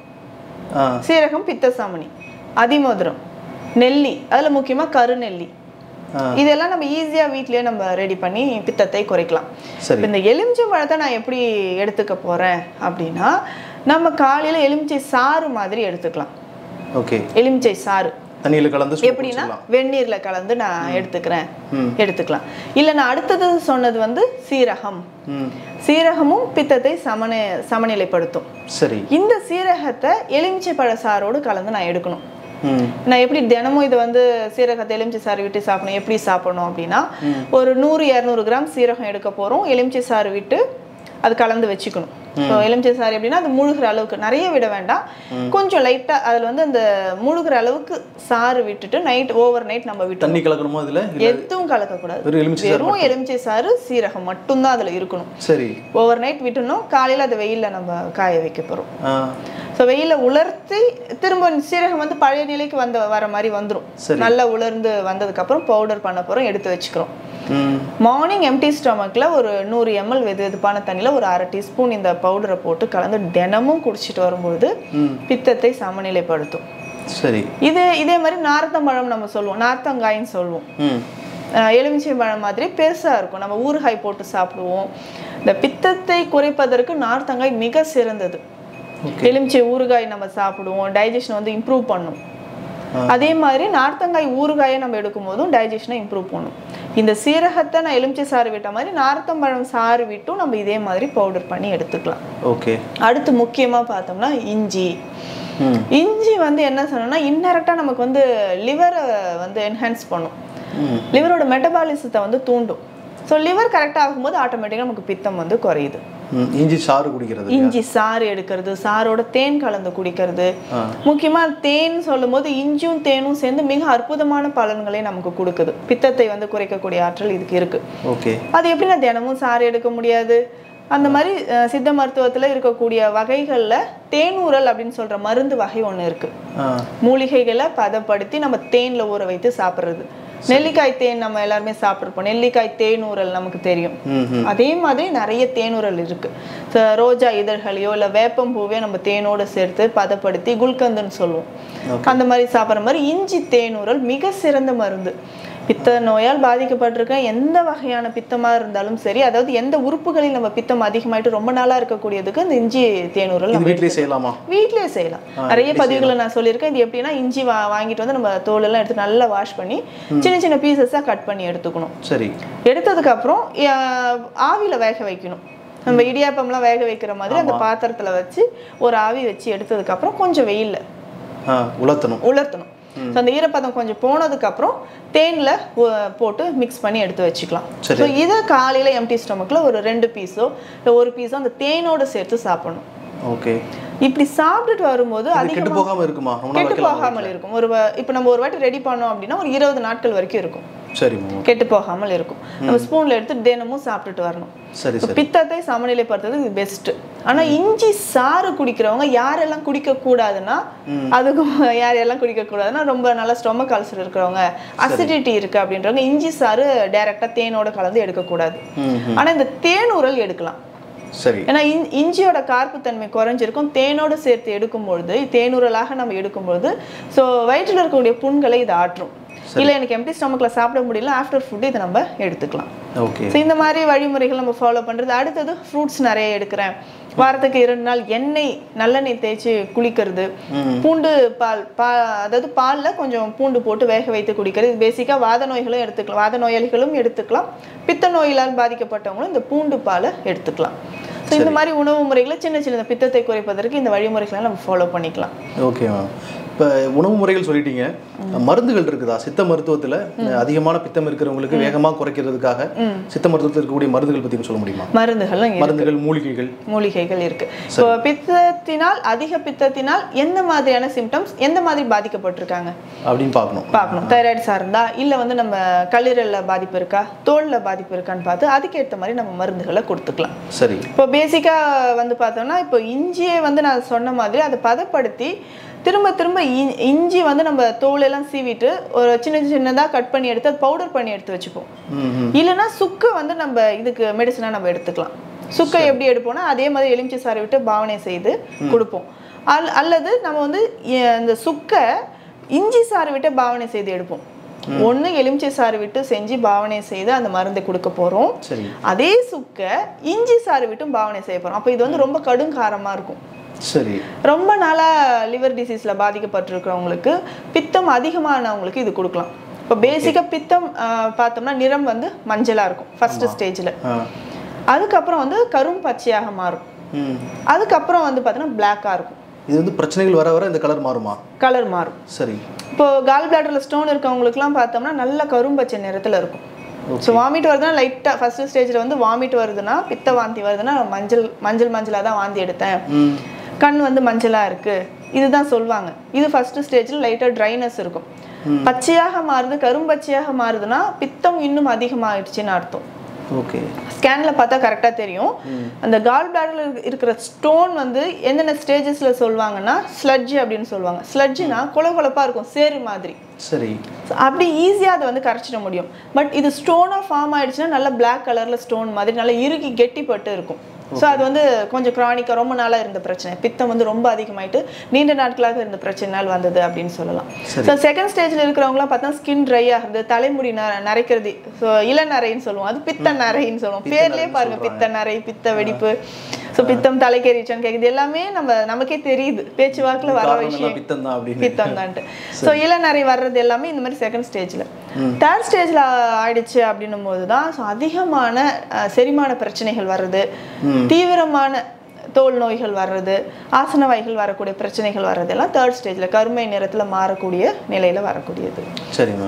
ஆ சீரகம் பித்த சாமணி அதிமதுரம் நெல்லி அதில் முக்கியமாக கருநெல்லி ஆ. இதெல்லாம் நம்ம ஈஸியாக வீட்லயே நம்ம ரெடி பண்ணி பித்தத்தை குறைக்கலாம் சரி இப்ப இந்த எலுமிச்சை பழத்தை நான் எப்படி எடுத்துக்க போறேன் அப்படின்னா நம்ம காலையில எலுமிச்சை சாறு மாதிரி எடுத்துக்கலாம் ஓகே எலுமிச்சை சாறு தண்ணியில் கலந்து சூப் எப்படின்னா குடிச்சிடலாம். வெந்நீர்ல கலந்து நான் எடுத்துக்கிறேன் ம். எடுத்துக்கலாம் இல்ல நான் அடுத்தது சொன்னது வந்து சீரகம் ம் சீரகமும் பித்தத்தை சமன சமநிலைப்படுத்தும் சரி இந்த சீரகத்தை எலுமிச்சை பழ சாரோடு கலந்து நான் எடுக்கணும் ம் நான் எப்படி தினமும் இது வந்து சீரகத்தை எலுமிச்சை சாறு விட்டு சாப்பிடணும் எப்படி சாப்பிடணும் அப்படின்னா ஒரு நூறு இரநூறு கிராம் சீரகம் எடுக்க போகிறோம் எலுமிச்சை சாறு விட்டு அது கலந்து வச்சுக்கணும் ஸோ எலுமிச்சை சாறு எப்படின்னா அது முழுகிற அளவுக்கு நிறைய விட வேண்டாம் கொஞ்சம் லைட்டாக அதில் வந்து அந்த முழுகிற அளவுக்கு சாறு விட்டுட்டு நைட் ஓவர் நைட் நம்ம விட்டு தண்ணி கலக்கணுமா இதில் இல்லை எதுவும் கலக்கக்கூடாது வெறும் எலுமிச்சை சாறு வெறும் எலுமிச்சை சாறு சீரகம் மட்டும்தான் அதில் இருக்கணும் சரி ஓவர் நைட் விட்டுணும் காலையில் அதை வெயிலில் நம்ம காய வைக்க போகிறோம் ஆ ஸோ வெயில உலர்த்தி திரும்ப சீரகம் வந்து பழைய நிலைக்கு வந்த வர மாதிரி வந்துடும் சரி. நல்லா உலர்ந்து வந்ததுக்கப்புறம் பவுடர் பண்ண போகிறோம் எடுத்து வச்சுக்கிறோம் ம் மார்னிங் எம்டி ஸ்டொமக்கில் ஒரு நூறு எம்எல் வெது வெதுப்பான தண்ணியில் ஒரு அரை டீஸ்பூன் இந்த பவுடரை போட்டு கலந்து தினமும் குடிச்சிட்டு வரும்பொழுது ம் பித்தத்தை சமநிலைப்படுத்தும் சரி இது இதே மாதிரி நார்த்தம்பழம் நம்ம சொல்லுவோம் நார்த்தங்காயின்னு சொல்லுவோம் ம் அஹ் எலுமிச்சை பழம் மாதிரி பெருசாக இருக்கும் நம்ம ஊறுகாய் போட்டு சாப்பிடுவோம் இந்த பித்தத்தை குறைப்பதற்கு நார்த்தங்காய் மிக சிறந்தது எலுமிச்சை ஊறுகாய் நம்ம சாப்பிடுவோம் டைஜஷன் வந்து இம்ப்ரூவ் பண்ணும் அதே மாதிரி நார்த்தங்காய் ஊறுகாயை நம்ம எடுக்கும் போதும் டைஜஷனை இம்ப்ரூவ் பண்ணும் இந்த சீரகத்தை நான் எலுமிச்சை சாறு விட்ட மாதிரி நார்த்தம்பழம் சாறு விட்டும் நம்ம இதே மாதிரி பவுடர் பண்ணி எடுத்துக்கலாம் ஓகே அடுத்து முக்கியமாக பார்த்தோம்னா இஞ்சி ம் இஞ்சி வந்து என்ன சொன்னோம்னா இன்டெரக்டாக நமக்கு வந்து லிவரை வந்து என்ஹான்ஸ் பண்ணும் லிவரோட மெட்டபாலிசத்தை வந்து தூண்டும் ஸோ லிவர் கரெக்டாக ஆகும்போது ஆட்டோமேட்டிக்காக நமக்கு பித்தம் வந்து குறையுது ம், இஞ்சி சாறு குடிக்கிறது இஞ்சி சாறு எடுக்கிறது சாரோட தேன் கலந்து குடிக்கிறது முக்கியமா தேன் சொல்லும்போது இஞ்சியும் தேனும் சேர்ந்து மிக அற்புதமான பலன்களை நமக்கு கொடுக்குது பித்தத்தை வந்து குறைக்கக்கூடிய ஆற்றல் இதுக்கு இருக்கு ஓகே அது எப்படின்னா தினமும் சாறு எடுக்க முடியாது அந்த மாதிரி அஹ், சித்த மருத்துவத்துல இருக்கக்கூடிய வகைகள்ல தேனூரல் அப்படின்னு சொல்ற மருந்து வகை ஒண்ணு இருக்கு ஆ மூலிகைகளை பதப்படுத்தி நம்ம தேன்ல ஊற வைத்து சாப்பிடுறது நெல்லிக்காய் தேன் நம்ம எல்லாருமே சாப்பிட்ருப்போம் நெல்லிக்காய் தேனூரல் நமக்கு தெரியும் ம் அதே மாதிரி நிறைய தேனூரல் இருக்கு So, ரோஜா இதழ்களையோ இல்லை வேப்பம்பூவையோ நம்ம தேனோட சேர்த்து பதப்படுத்தி குல்கந்துன்னு சொல்லுவோம் அந்த மாதிரி சாப்பிட்ற மாதிரி இஞ்சி தேனூரல் மிக சிறந்த மருந்து பித்த நோயால் பாதிக்கப்பட்டிருக்க எந்த வகையான பித்தமா இருந்தாலும் சரி அதாவது எந்த உறுப்புகளில் நம்ம பித்தம் அதிகமாயிட்டு ரொம்ப நாளா இருக்கக்கூடியதுக்கு இந்த இஞ்சி தேனூரல் இது நம்ம வீட்லயே செய்யலாமா வீட்லயே செய்யலாம் நிறைய பதிவுகளை நான் சொல்லியிருக்கேன் இது எப்படின்னா இஞ்சி வா வாங்கிட்டு வந்து நம்ம தோல் எல்லாம் எடுத்து நல்லா வாஷ் பண்ணி சின்ன சின்ன பீசஸாக கட் பண்ணி எடுத்துக்கணும் சரி எடுத்ததுக்கு அப்புறம் அஹ், ஆவியில வேக வைக்கணும் நம்ம இடியாப்பம்லாம் வேக வைக்கிற மாதிரி அந்த பாத்திரத்துல வச்சு ஒரு ஆவி வச்சு எடுத்ததுக்கு அப்புறம் கொஞ்சம் வெயில்ல ஆ உலர்த்தணும் உலர்த்தணும் ஸோ அந்த ஈரப்பதம் கொஞ்சம் போனதுக்கு அப்புறம் தேன்ல உ- போட்டு மிக்ஸ் பண்ணி எடுத்து வச்சுக்கலாம் சரி. ஸோ இதை காலையில எம்டி ஸ்டொமக்கில் ஒரு ரெண்டு பீஸோ இல்லை ஒரு பீஸோ அந்த தேனோட சேர்த்து சாப்பிடணும் ஓகே இப்படி சாப்பிட்டுட்டு வரும்போது இது அதிகமா கெட்டு போகாம இருக்குமா ரொம்ப நாள் கெட்டு வைக்கலாம் போகாமல் இருக்கும் ஒரு வ- இப்போ நம்ம ஒரு வாட்டி ரெடி பண்ணோம் அப்படின்னா ஒரு இருபது நாட்கள் வரைக்கும் இருக்கும் சரிம்மா கெட்டு போகாமல் இருக்கும் நம்ம ஸ்பூன்ல எடுத்து தினமும் சாப்பிட்டுட்டு வரணும் சரி இப்ப சரி பித்தத்தை சமநிலைப்படுத்துறது இது பெஸ்ட் ஆனா இஞ்சி சாறு குடிக்கிறவங்க யாரெல்லாம் குடிக்க கூடாதுன்னா அதுக்கும் யாரெல்லாம் குடிக்க கூடாதுன்னா ரொம்ப நல்லா ஸ்டொமக் அல்சர் இருக்கிறவங்க அசிடிட்டி இருக்கு அப்படின்றவங்க இஞ்சி சாறு டைரக்டா தேனோட கலந்து எடுக்கக்கூடாது ம் ஆனா இந்த தேனூரல் எடுக்கலாம் சரி ஏன்னா இஞ்- இஞ்சியோட கார்ப்புத்தன்மை குறைஞ்சிருக்கும் தேனோடு சேர்த்து எடுக்கும்பொழுது தேனூரலாக நம்ம எடுக்கும்பொழுது ஸோ வயிற்றில் இருக்கக்கூடிய புண்களை இது ஆற்றும் இல்லை எனக்கு எம்டி ஸ்டொமக்கில் சாப்பிட முடியல ஆஃப்டர் ஃபுட் இதை நம்ம எடுத்துக்கலாம் ஓகே ஸோ இந்த மாதிரி வழிமுறைகள் நம்ம ஃபாலோ பண்ணுறது அடுத்தது ஃப்ரூட்ஸ் நிறைய எடுக்கிறேன் வாரத்துக்கு இரண்டு நாள் எண்ணெய் நல்லெண்ணெய் தேய்ச்சி குளிக்கிறது பூண்டு பால் பா அதாவது பாலில் கொஞ்சம் பூண்டு போட்டு வேக வைத்து குடிக்கிறது இது பேசிக்காக வாத நோய்களும் எடுத்துக்கலாம் வாத நோயாளிகளும் எடுத்துக்கலாம் பித்த நோயிலால் பாதிக்கப்பட்டவங்களும் இந்த பூண்டு பாலை எடுத்துக்கலாம் ஸோ இந்த மாதிரி உணவு முறைகளை சின்ன சின்ன பித்தத்தை குறைப்பதற்கு இந்த வழிமுறைகளை நம்ம ஃபாலோ பண்ணிக்கலாம் ஓகே மேம் இப்போ உணவு முறைகள் சொல்லிட்டீங்க மருந்துகள் இருக்குதா சித்த மருத்துவத்தில் அதிகமான பித்தம் இருக்கிறவங்களுக்கு வேகமாக குறைக்கிறதுக்காக சித்த மருத்துவத்தில் இருக்கக்கூடிய மருந்துகள் பற்றி சொல்ல முடியுமா மருந்துகளும் இருக்கு. மருந்துகள் மூலிகைகள் மூலிகைகள் இருக்கு இப்போ பித்தத்தினால் அதிக பித்தத்தினால் எந்த மாதிரியான சிம்டம்ஸ் எந்த மாதிரி பாதிக்கப்பட்டிருக்காங்க அப்படின்னு பார்க்கணும் பார்க்கணும் தைராய்டு சார்ந்தா இல்லை வந்து நம்ம கல்லீரல்ல பாதிப்பு இருக்கா தோல்ல பாதிப்பு இருக்கான்னு பார்த்து அதுக்கேற்ற மாதிரி நம்ம மருந்துகளை கொடுத்துக்கலாம் சரி இப்போ பேசிக்காக வந்து பார்த்தோம்னா இப்போ இஞ்சியை வந்து நான் சொன்ன மாதிரி அதை பதப்படுத்தி திரும்ப திரும்ப இ- இஞ்சி வந்து நம்ம தோலெல்லாம் சீவிட்டு ஒரு சின்ன சின்னதாக கட் பண்ணி எடுத்து அது பவுடர் பண்ணி எடுத்து வச்சுப்போம் ம் ம் இல்லைன்னா சுக்கு வந்து நம்ம இதுக்கு மெடிசனாக நம்ம எடுத்துக்கலாம் சுக்கை எப்படி எடுப்போம்னா அதே மாதிரி எலுமிச்சை சாறை விட்டு பாவனை செய்து கொடுப்போம் அல் அல்லது நம்ம வந்து எ- இந்த சுக்கை இஞ்சி சாறு விட்டு பாவனை செய்து எடுப்போம் ஒன்று எலுமிச்சை சாறு விட்டு செஞ்சு பாவனை செய்து அந்த மருந்தை கொடுக்க போகிறோம் சரி அதே சுக்கை இஞ்சி சாறு விட்டும் பாவனை செய்ய போகிறோம் அப்போ இது வந்து ரொம்ப கடும் காரமாக இருக்கும் சரி ரொம்ப நாளாக லிவர் டிசீஸில் பாதிக்கப்பட்டிருக்கிறவங்களுக்கு பித்தம் அதிகமானவங்களுக்கு இது கொடுக்கலாம் இப்போ பேசிக்காக பித்தம் ஆஹ், பார்த்தோம்னா நிறம் வந்து மஞ்சளாக இருக்கும் ஃபர்ஸ்ட் ஸ்டேஜில் ஆ அதுக்கப்புறம் வந்து கரும் பச்சையாக மாறும் ம் அதுக்கப்புறம் வந்து பார்த்தோன்னா பிளாக்காக இருக்கும் இது வந்து பிரச்சனைகள் வர வர இந்த கலர் மாறுமா கலர் மாறும் சரி இப்போ கால் பிளாடரில் ஸ்டோன் இருக்கவங்களுக்குலாம் பார்த்தோம்னா நல்ல கரும்பச்சை நிறத்தில் இருக்கும் ஸோ வாமிட் வருதுன்னா லைட்டாக ஃபர்ஸ்ட் ஸ்டேஜில் வந்து வாமிட் வருதுன்னா பித்த வாந்தி வருதுன்னா மஞ்சள் மஞ்சள் மஞ்சளாக தான் வாந்தி எடுத்தேன் ம் கண் வந்து மஞ்சளா இருக்கு இதுதான் சொல்லுவாங்க இது ஃபர்ஸ்ட் ஸ்டேஜில் லைட்டாக ட்ரைனஸ் இருக்கும் பச்சையாக மாறுது கரும்பச்சையாக மாறுதுன்னா பித்தம் இன்னும் அதிகமாகிடுச்சுன்னு அர்த்தம் ஓகே ஸ்கேனில் பார்த்தா கரெக்டாக தெரியும் அந்த கால் பிளாடரில் இருக்கிற ஸ்டோன் வந்து என்னென்ன ஸ்டேஜஸில் சொல்லுவாங்கன்னா ஸ்லட்ஜ் அப்படின்னு சொல்லுவாங்க ஸ்லட்ஜுனா கொல கொலப்பாக இருக்கும் சேறு மாதிரி சரி So, அப்படி ஈஸியாக அதை வந்து கரைச்சிட முடியும் பட் இது ஸ்டோனாக ஃபார்ம் ஆயிடுச்சுன்னா நல்ல Black கலரில் ஸ்டோன் மாதிரி நல்லா இறுகி கெட்டிப்பட்டு இருக்கும் ஸோ அது வந்து கொஞ்சம் க்ரானிக்காக ரொம்ப நாளாக இருந்த பிரச்சனை பித்தம் வந்து ரொம்ப அதிகமாயிட்டு நீண்ட நாட்களாக இருந்த பிரச்சனைனால் வந்தது அப்படின்னு சொல்லலாம் ஸோ செகண்ட் ஸ்டேஜில் இருக்கிறவங்களாம் பார்த்தா ஸ்கின் ட்ரை ஆகுது தலைமுடி ந நரைக்கிறது ஸோ இளநரைன்னு சொல்லுவோம் அது பித்த நரைன்னு சொல்லுவோம் பேர்லேயே பாருங்க பித்த நரை பித்த வெடிப்பு ஸோ பித்தம் தலைக்கேறிச்சான்னு கேட்குது எல்லாமே நம்ம நமக்கே தெரியுது பேச்சுவாக்கில் வர காரணம் விஷயம் எல்லாம் பித்தம் தான் அப்படின்னு பித்தம் தான்ட்டு ஸோ இளநரை வர்றது எல்லாமே இந்த மாதிரி செகண்ட் ஸ்டேஜில் தேர்ட் ஸ்டேஜில் ஆயிடுச்சு அப்படின்னும் போது தான் ஸோ அதிகமான அஹ், செரிமான பிரச்சனைகள் வர்றது தீவிரமான தோல் நோய்கள் வர்றது ஆசனவாய்கள் வரக்கூடிய பிரச்சனைகள் வர்றது எல்லாம் தேர்ட் ஸ்டேஜில் கருமை நிறத்தில் மாறக்கூடிய நிலையில் வரக்கூடியது சரி மேம்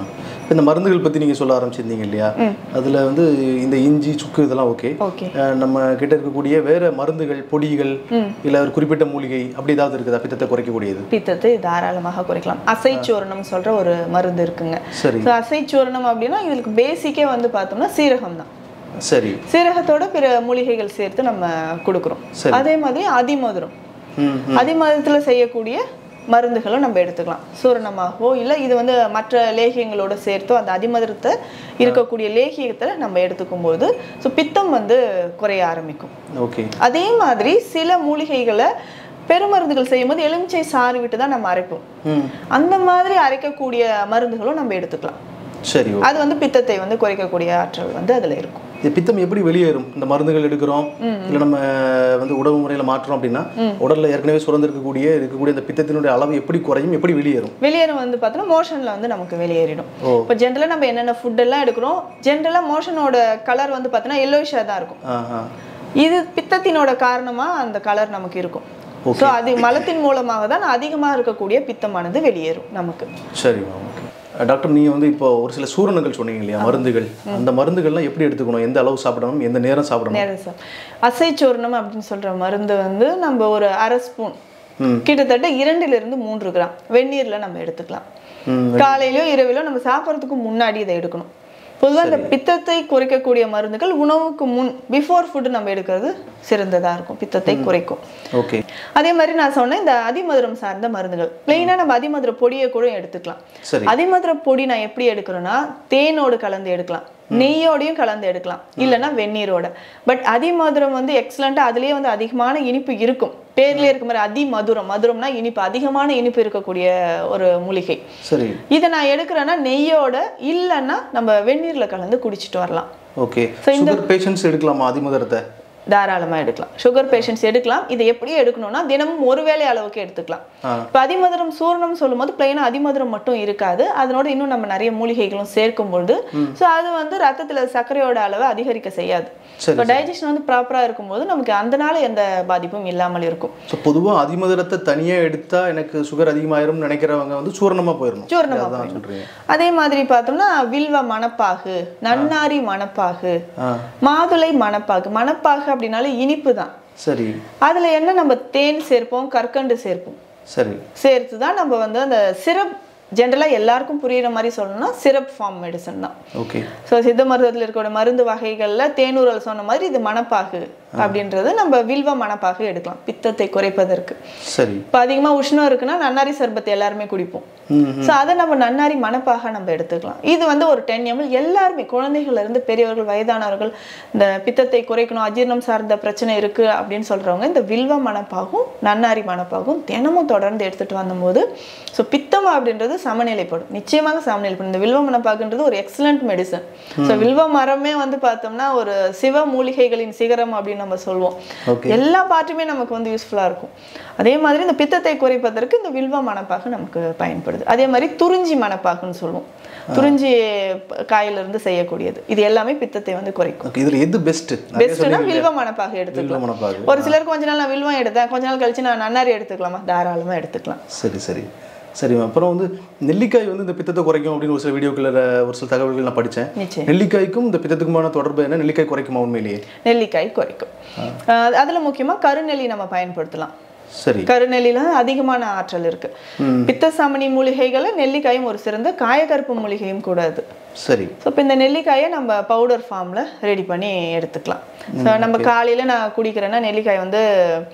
இப்போ இந்த மருந்துகள் பற்றி நீங்கள் சொல்ல ஆரம்பிச்சிருந்தீங்க இல்லையா அதில் வந்து இந்த இஞ்சி சுக்கு இதெல்லாம் ஓகே ஓகே நம்ம கிட்ட இருக்கக்கூடிய வேற மருந்துகள் பொடிகள் இல்லை ஒரு குறிப்பிட்ட மூலிகை அப்படி ஏதாவது இருக்குதா பித்தத்தை குறைக்கக்கூடியது பித்தத்தை தாராளமாக குறைக்கலாம் அசைச்சூரணம் சொல்ற ஒரு மருந்து இருக்குங்க சரி ஸோ அசைச்சூரணம் அப்படின்னா இதுக்கு பேசிக்கே வந்து பார்த்தோம்னா சீரகம் தான் சரி சீரகத்தோட பிற மூலிகைகள் சேர்த்து நம்ம கொடுக்குறோம் சரி. அதே மாதிரி அதிமதுரம் ம் அதிமதுரத்தில் செய்யக்கூடிய மருந்துகளும் நம்ம எடுத்துக்கலாம் சூரணமாகவோ இல்லை இது வந்து மற்ற லேகியங்களோட சேர்த்தோ அந்த அதிமதுரத்தை இருக்கக்கூடிய லேகியத்தை நம்ம எடுத்துக்கும் போது ஸோ பித்தம் வந்து குறைய ஆரம்பிக்கும் ஓகே அதே மாதிரி சில மூலிகைகளை பெருமருந்துகள் செய்யும்போது எலுமிச்சை சாறு விட்டு தான் நம்ம அரைப்போம் ம் அந்த மாதிரி அரைக்கக்கூடிய மருந்துகளும் நம்ம எடுத்துக்கலாம் சரி ஓ அது வந்து பித்தத்தை வந்து குறைக்கக்கூடிய ஆற்றல் வந்து அதில் இருக்கும் இந்த பித்தம் எப்படி வெளியேறும் இந்த மருந்துகள் எடுக்கிறோம் இல்லை நம்ம வந்து உணவு முறையில் மாற்றோம் அப்படின்னா உடல்ல ஏற்கனவே சுரந்திருக்கக்கூடிய இருக்கக்கூடிய இந்த பித்தத்தினுடைய அளவு எப்படி குறையும் எப்படி வெளியேறும் வெளியேறும் வந்து பார்த்தோன்னா மோஷனில் வந்து நமக்கு வெளியேறிடும் ஓ. இப்போ ஜென்ரலாக நம்ம என்னென்ன ஃபுட் எல்லாம் எடுக்கிறோம் ஜென்ரலாக மோஷனோட கலர் வந்து பார்த்தோன்னா எல்லோயிஷாக தான் இருக்கும் ஆஹா இது பித்தத்தினோட காரணமாக அந்த கலர் நமக்கு இருக்கும் ஸோ அது மலத்தின் மூலமாக தான் அதிகமாக இருக்கக்கூடிய பித்தமானது வெளியேறும் நமக்கு சரி ஓகே டாக்டர் நீங்கள் வந்து இப்போ ஒரு சில சூரணங்கள் சொன்னீங்க இல்லையா மருந்துகள் அந்த மருந்துகள்லாம் எப்படி எடுத்துக்கணும் எந்த அளவு சாப்பிடணும் எந்த நேரம் சாப்பிடணும் நேரம் சார் அசைச்சூர்ணம் அப்படின்னு சொல்ற மருந்து வந்து நம்ம ஒரு அரை ஸ்பூன் ம். கிட்டத்தட்ட இரண்டுல இருந்து மூன்று கிராம் வெந்நீர்ல நம்ம எடுத்துக்கலாம் ம் காலையிலயோ இரவிலோ நம்ம சாப்பிட்றதுக்கு முன்னாடி இதை எடுக்கணும் பொதுவாக இந்த பித்தத்தை குறைக்கக்கூடிய மருந்துகள் உணவுக்கு முன் பிஃபோர் ஃபுட் நம்ம எடுக்கிறது சிறந்ததா இருக்கும் பித்தத்தை குறைக்கும் ஓகே அதே மாதிரி நான் சொன்னேன் இந்த அதிமதுரம் சார்ந்த மருந்துகள் பிளெயினாக நம்ம அதிமதுர பொடியை கூட எடுத்துக்கலாம் சரி அதிமதுர பொடி நான் எப்படி எடுக்கிறேன்னா தேனோடு கலந்து எடுக்கலாம் நெய்யோடையும் கலந்து எடுக்கலாம் இல்லைன்னா வெந்நீரோட பட் அதிமதுரம் வந்து எக்ஸலண்ட்டாக அதுலேயே வந்து அதிகமான இனிப்பு இருக்கும் பேர்லேயே இருக்க மாதிரி அதிமதுரம் மதுரம்னா இனிப்பு அதிகமான இனிப்பு இருக்கக்கூடிய ஒரு மூலிகை சரி இதை நான் எடுக்கிறேன்னா நெய்யோட இல்லைன்னா நம்ம வெந்நீர்ல கலந்து குடிச்சிட்டு வரலாம் ஓகே சுகர் பேஷண்ட்ஸ் எடுக்கலாமா அதிமதுரத்தை தாராளமா எடுக்கலாம் சுகர் பேஷண்ட்ஸ் எடுக்கலாம் இதை எப்படி எடுக்கணும்னா தினமும் ஒரு வேளை அளவுக்கு எடுத்துக்கலாம் ஆ. இப்போ அதிமதுரம் சூரணம் சொல்லும்போது பிளைனா அதிமதுரம் மட்டும் இருக்காது அதனோட இன்னும் நம்ம நிறைய மூலிகைகளும் சேர்க்கும் பொழுது ஸோ அது வந்து ரத்தத்துல சர்க்கரையோட அளவை அதிகரிக்க செய்யாது சரி, இப்போ டைஜஷன் வந்து ப்ராப்பராக இருக்கும்போது நமக்கு அதனால எந்த பாதிப்பும் இல்லாமல் இருக்கும் ஸோ பொதுவாக அதிமதுரத்தை தனியாக எடுத்தா எனக்கு சுகர் அதிகமாயிரும்னு நினைக்கிறவங்க வந்து சூரணமாக போயிடணும் சூரணமா அதான் சொல்கிறீங்க அதே மாதிரி பார்த்தோம்னா வில்வ மணப்பாகு நன்னாரி மணப்பாகு ஆ மாதுளை மணப்பாகு மணப்பாகு அப்படின்னாலே இனிப்பு தான் சரி அதுல என்ன நம்ம தேன் சேர்ப்போம் கற்கண்டு சேர்ப்போம் சரி சேர்த்து தான் நம்ம வந்து அந்த சிரப் ஜென்ரலாக எல்லாருக்கும் புரியுற மாதிரி சொல்லணும்னா சிரப் ஃபார்ம் மெடிசன் தான் ஓகே ஸோ சித்த மருத்துவத்தில் இருக்கிற மருந்து வகைகளில் தேனூரல் சொன்ன மாதிரி இது மணப்பாகு அப்படின்றது நம்ம வில்வ மணப்பாகு எடுக்கலாம் பித்தத்தை குறைப்பதற்கு சரி இப்போ அதிகமாக உஷ்ணம் இருக்குன்னா நன்னாரி சர்பத்தை எல்லாருமே குடிப்போம் ம் ஸோ அதை நம்ம நன்னாரி மணப்பாக நம்ம எடுத்துக்கலாம் இது வந்து ஒரு டென் எம்எல் எல்லாருமே குழந்தைகள்ல இருந்து பெரியவர்கள் வயதானவர்கள் இந்த பித்தத்தை குறைக்கணும் அஜீரணம் சார்ந்த பிரச்சனை இருக்கு அப்படின்னு சொல்றவங்க இந்த வில்வ மணப்பாகும் நன்னாரி மணப்பாகும் தினமும் தொடர்ந்து எடுத்துட்டு வந்தபோது ஸோ பித்தம் அப்படின்றது சமநிலைப்படும் நிச்சயமாக சமநிலைப்படும் இந்த வில்வ மணப்பாகுன்றது ஒரு எக்ஸலண்ட் மெடிசன் ஸோ வில்வ மரமே வந்து பார்த்தோம்னா ஒரு சிவ மூலிகைகளின் சிகரம் அப்படின்னு நம்ம சொல்லுவோம் ஓகே எல்லா பாட்டுமே நமக்கு வந்து யூஸ்ஃபுல்லாக இருக்கும் அதே மாதிரி இந்த பித்தத்தை குறைப்பதற்கு இந்த வில்வ மணப்பாகு நமக்கு பயன்படுது அதே மாதிரி துறிஞ்சி மணப்பாகுன்னு சொல்லுவோம் துறிஞ்சி காயிலிருந்து செய்யக்கூடியது இது எல்லாமே பித்தத்தை வந்து குறைக்கும் ஓகே இதில் எது பெஸ்ட்டு பெஸ்ட்னா வில்வ மணப்பாகு எடுத்துக்கலாம் வில்வ மணப்பாகு ஒரு சிலர் கொஞ்ச நாள் நான் வில்வம் எடுத்தேன் கொஞ்ச நாள் கழிச்சு நான் நன்னாரி எடுத்துக்கலாமா தாராளமா எடுத்துக்கலாம் சரி சரி சரி அப்புறம் வந்து நெல்லிக்காய் வந்து இந்த பித்தத்தை குறைக்கும் அப்படின்னு ஒரு சில வீடியோக்களில் ஒரு சில தகவல்கள் நான் படித்தேன் நிச்சயம் நெல்லிக்காய்க்கும் இந்த பித்தத்துக்குமான தொடர்பு என்ன நெல்லிக்காய் குறைக்குமா உண்மையிலேயே நெல்லிக்காய் குறைக்கும் அஹ் அதுல முக்கியமா கருநெல்லி நம்ம பயன்படுத்தலாம் சரி கருநெல்லில அதிகமான ஆற்றல் இருக்கு பித்த சமனி மூலிகைகளை நெல்லிக்காயும் ஒரு சிறந்த காயகற்பு மூலிகையும் கூட அது சரி ஸோ இப்போ இந்த நெல்லிக்காயை நம்ம பவுடர் ஃபார்மில் ரெடி பண்ணி எடுத்துக்கலாம் ஸோ நம்ம காலையில் நான் குடிக்கிறேன்னா நெல்லிக்காய் வந்து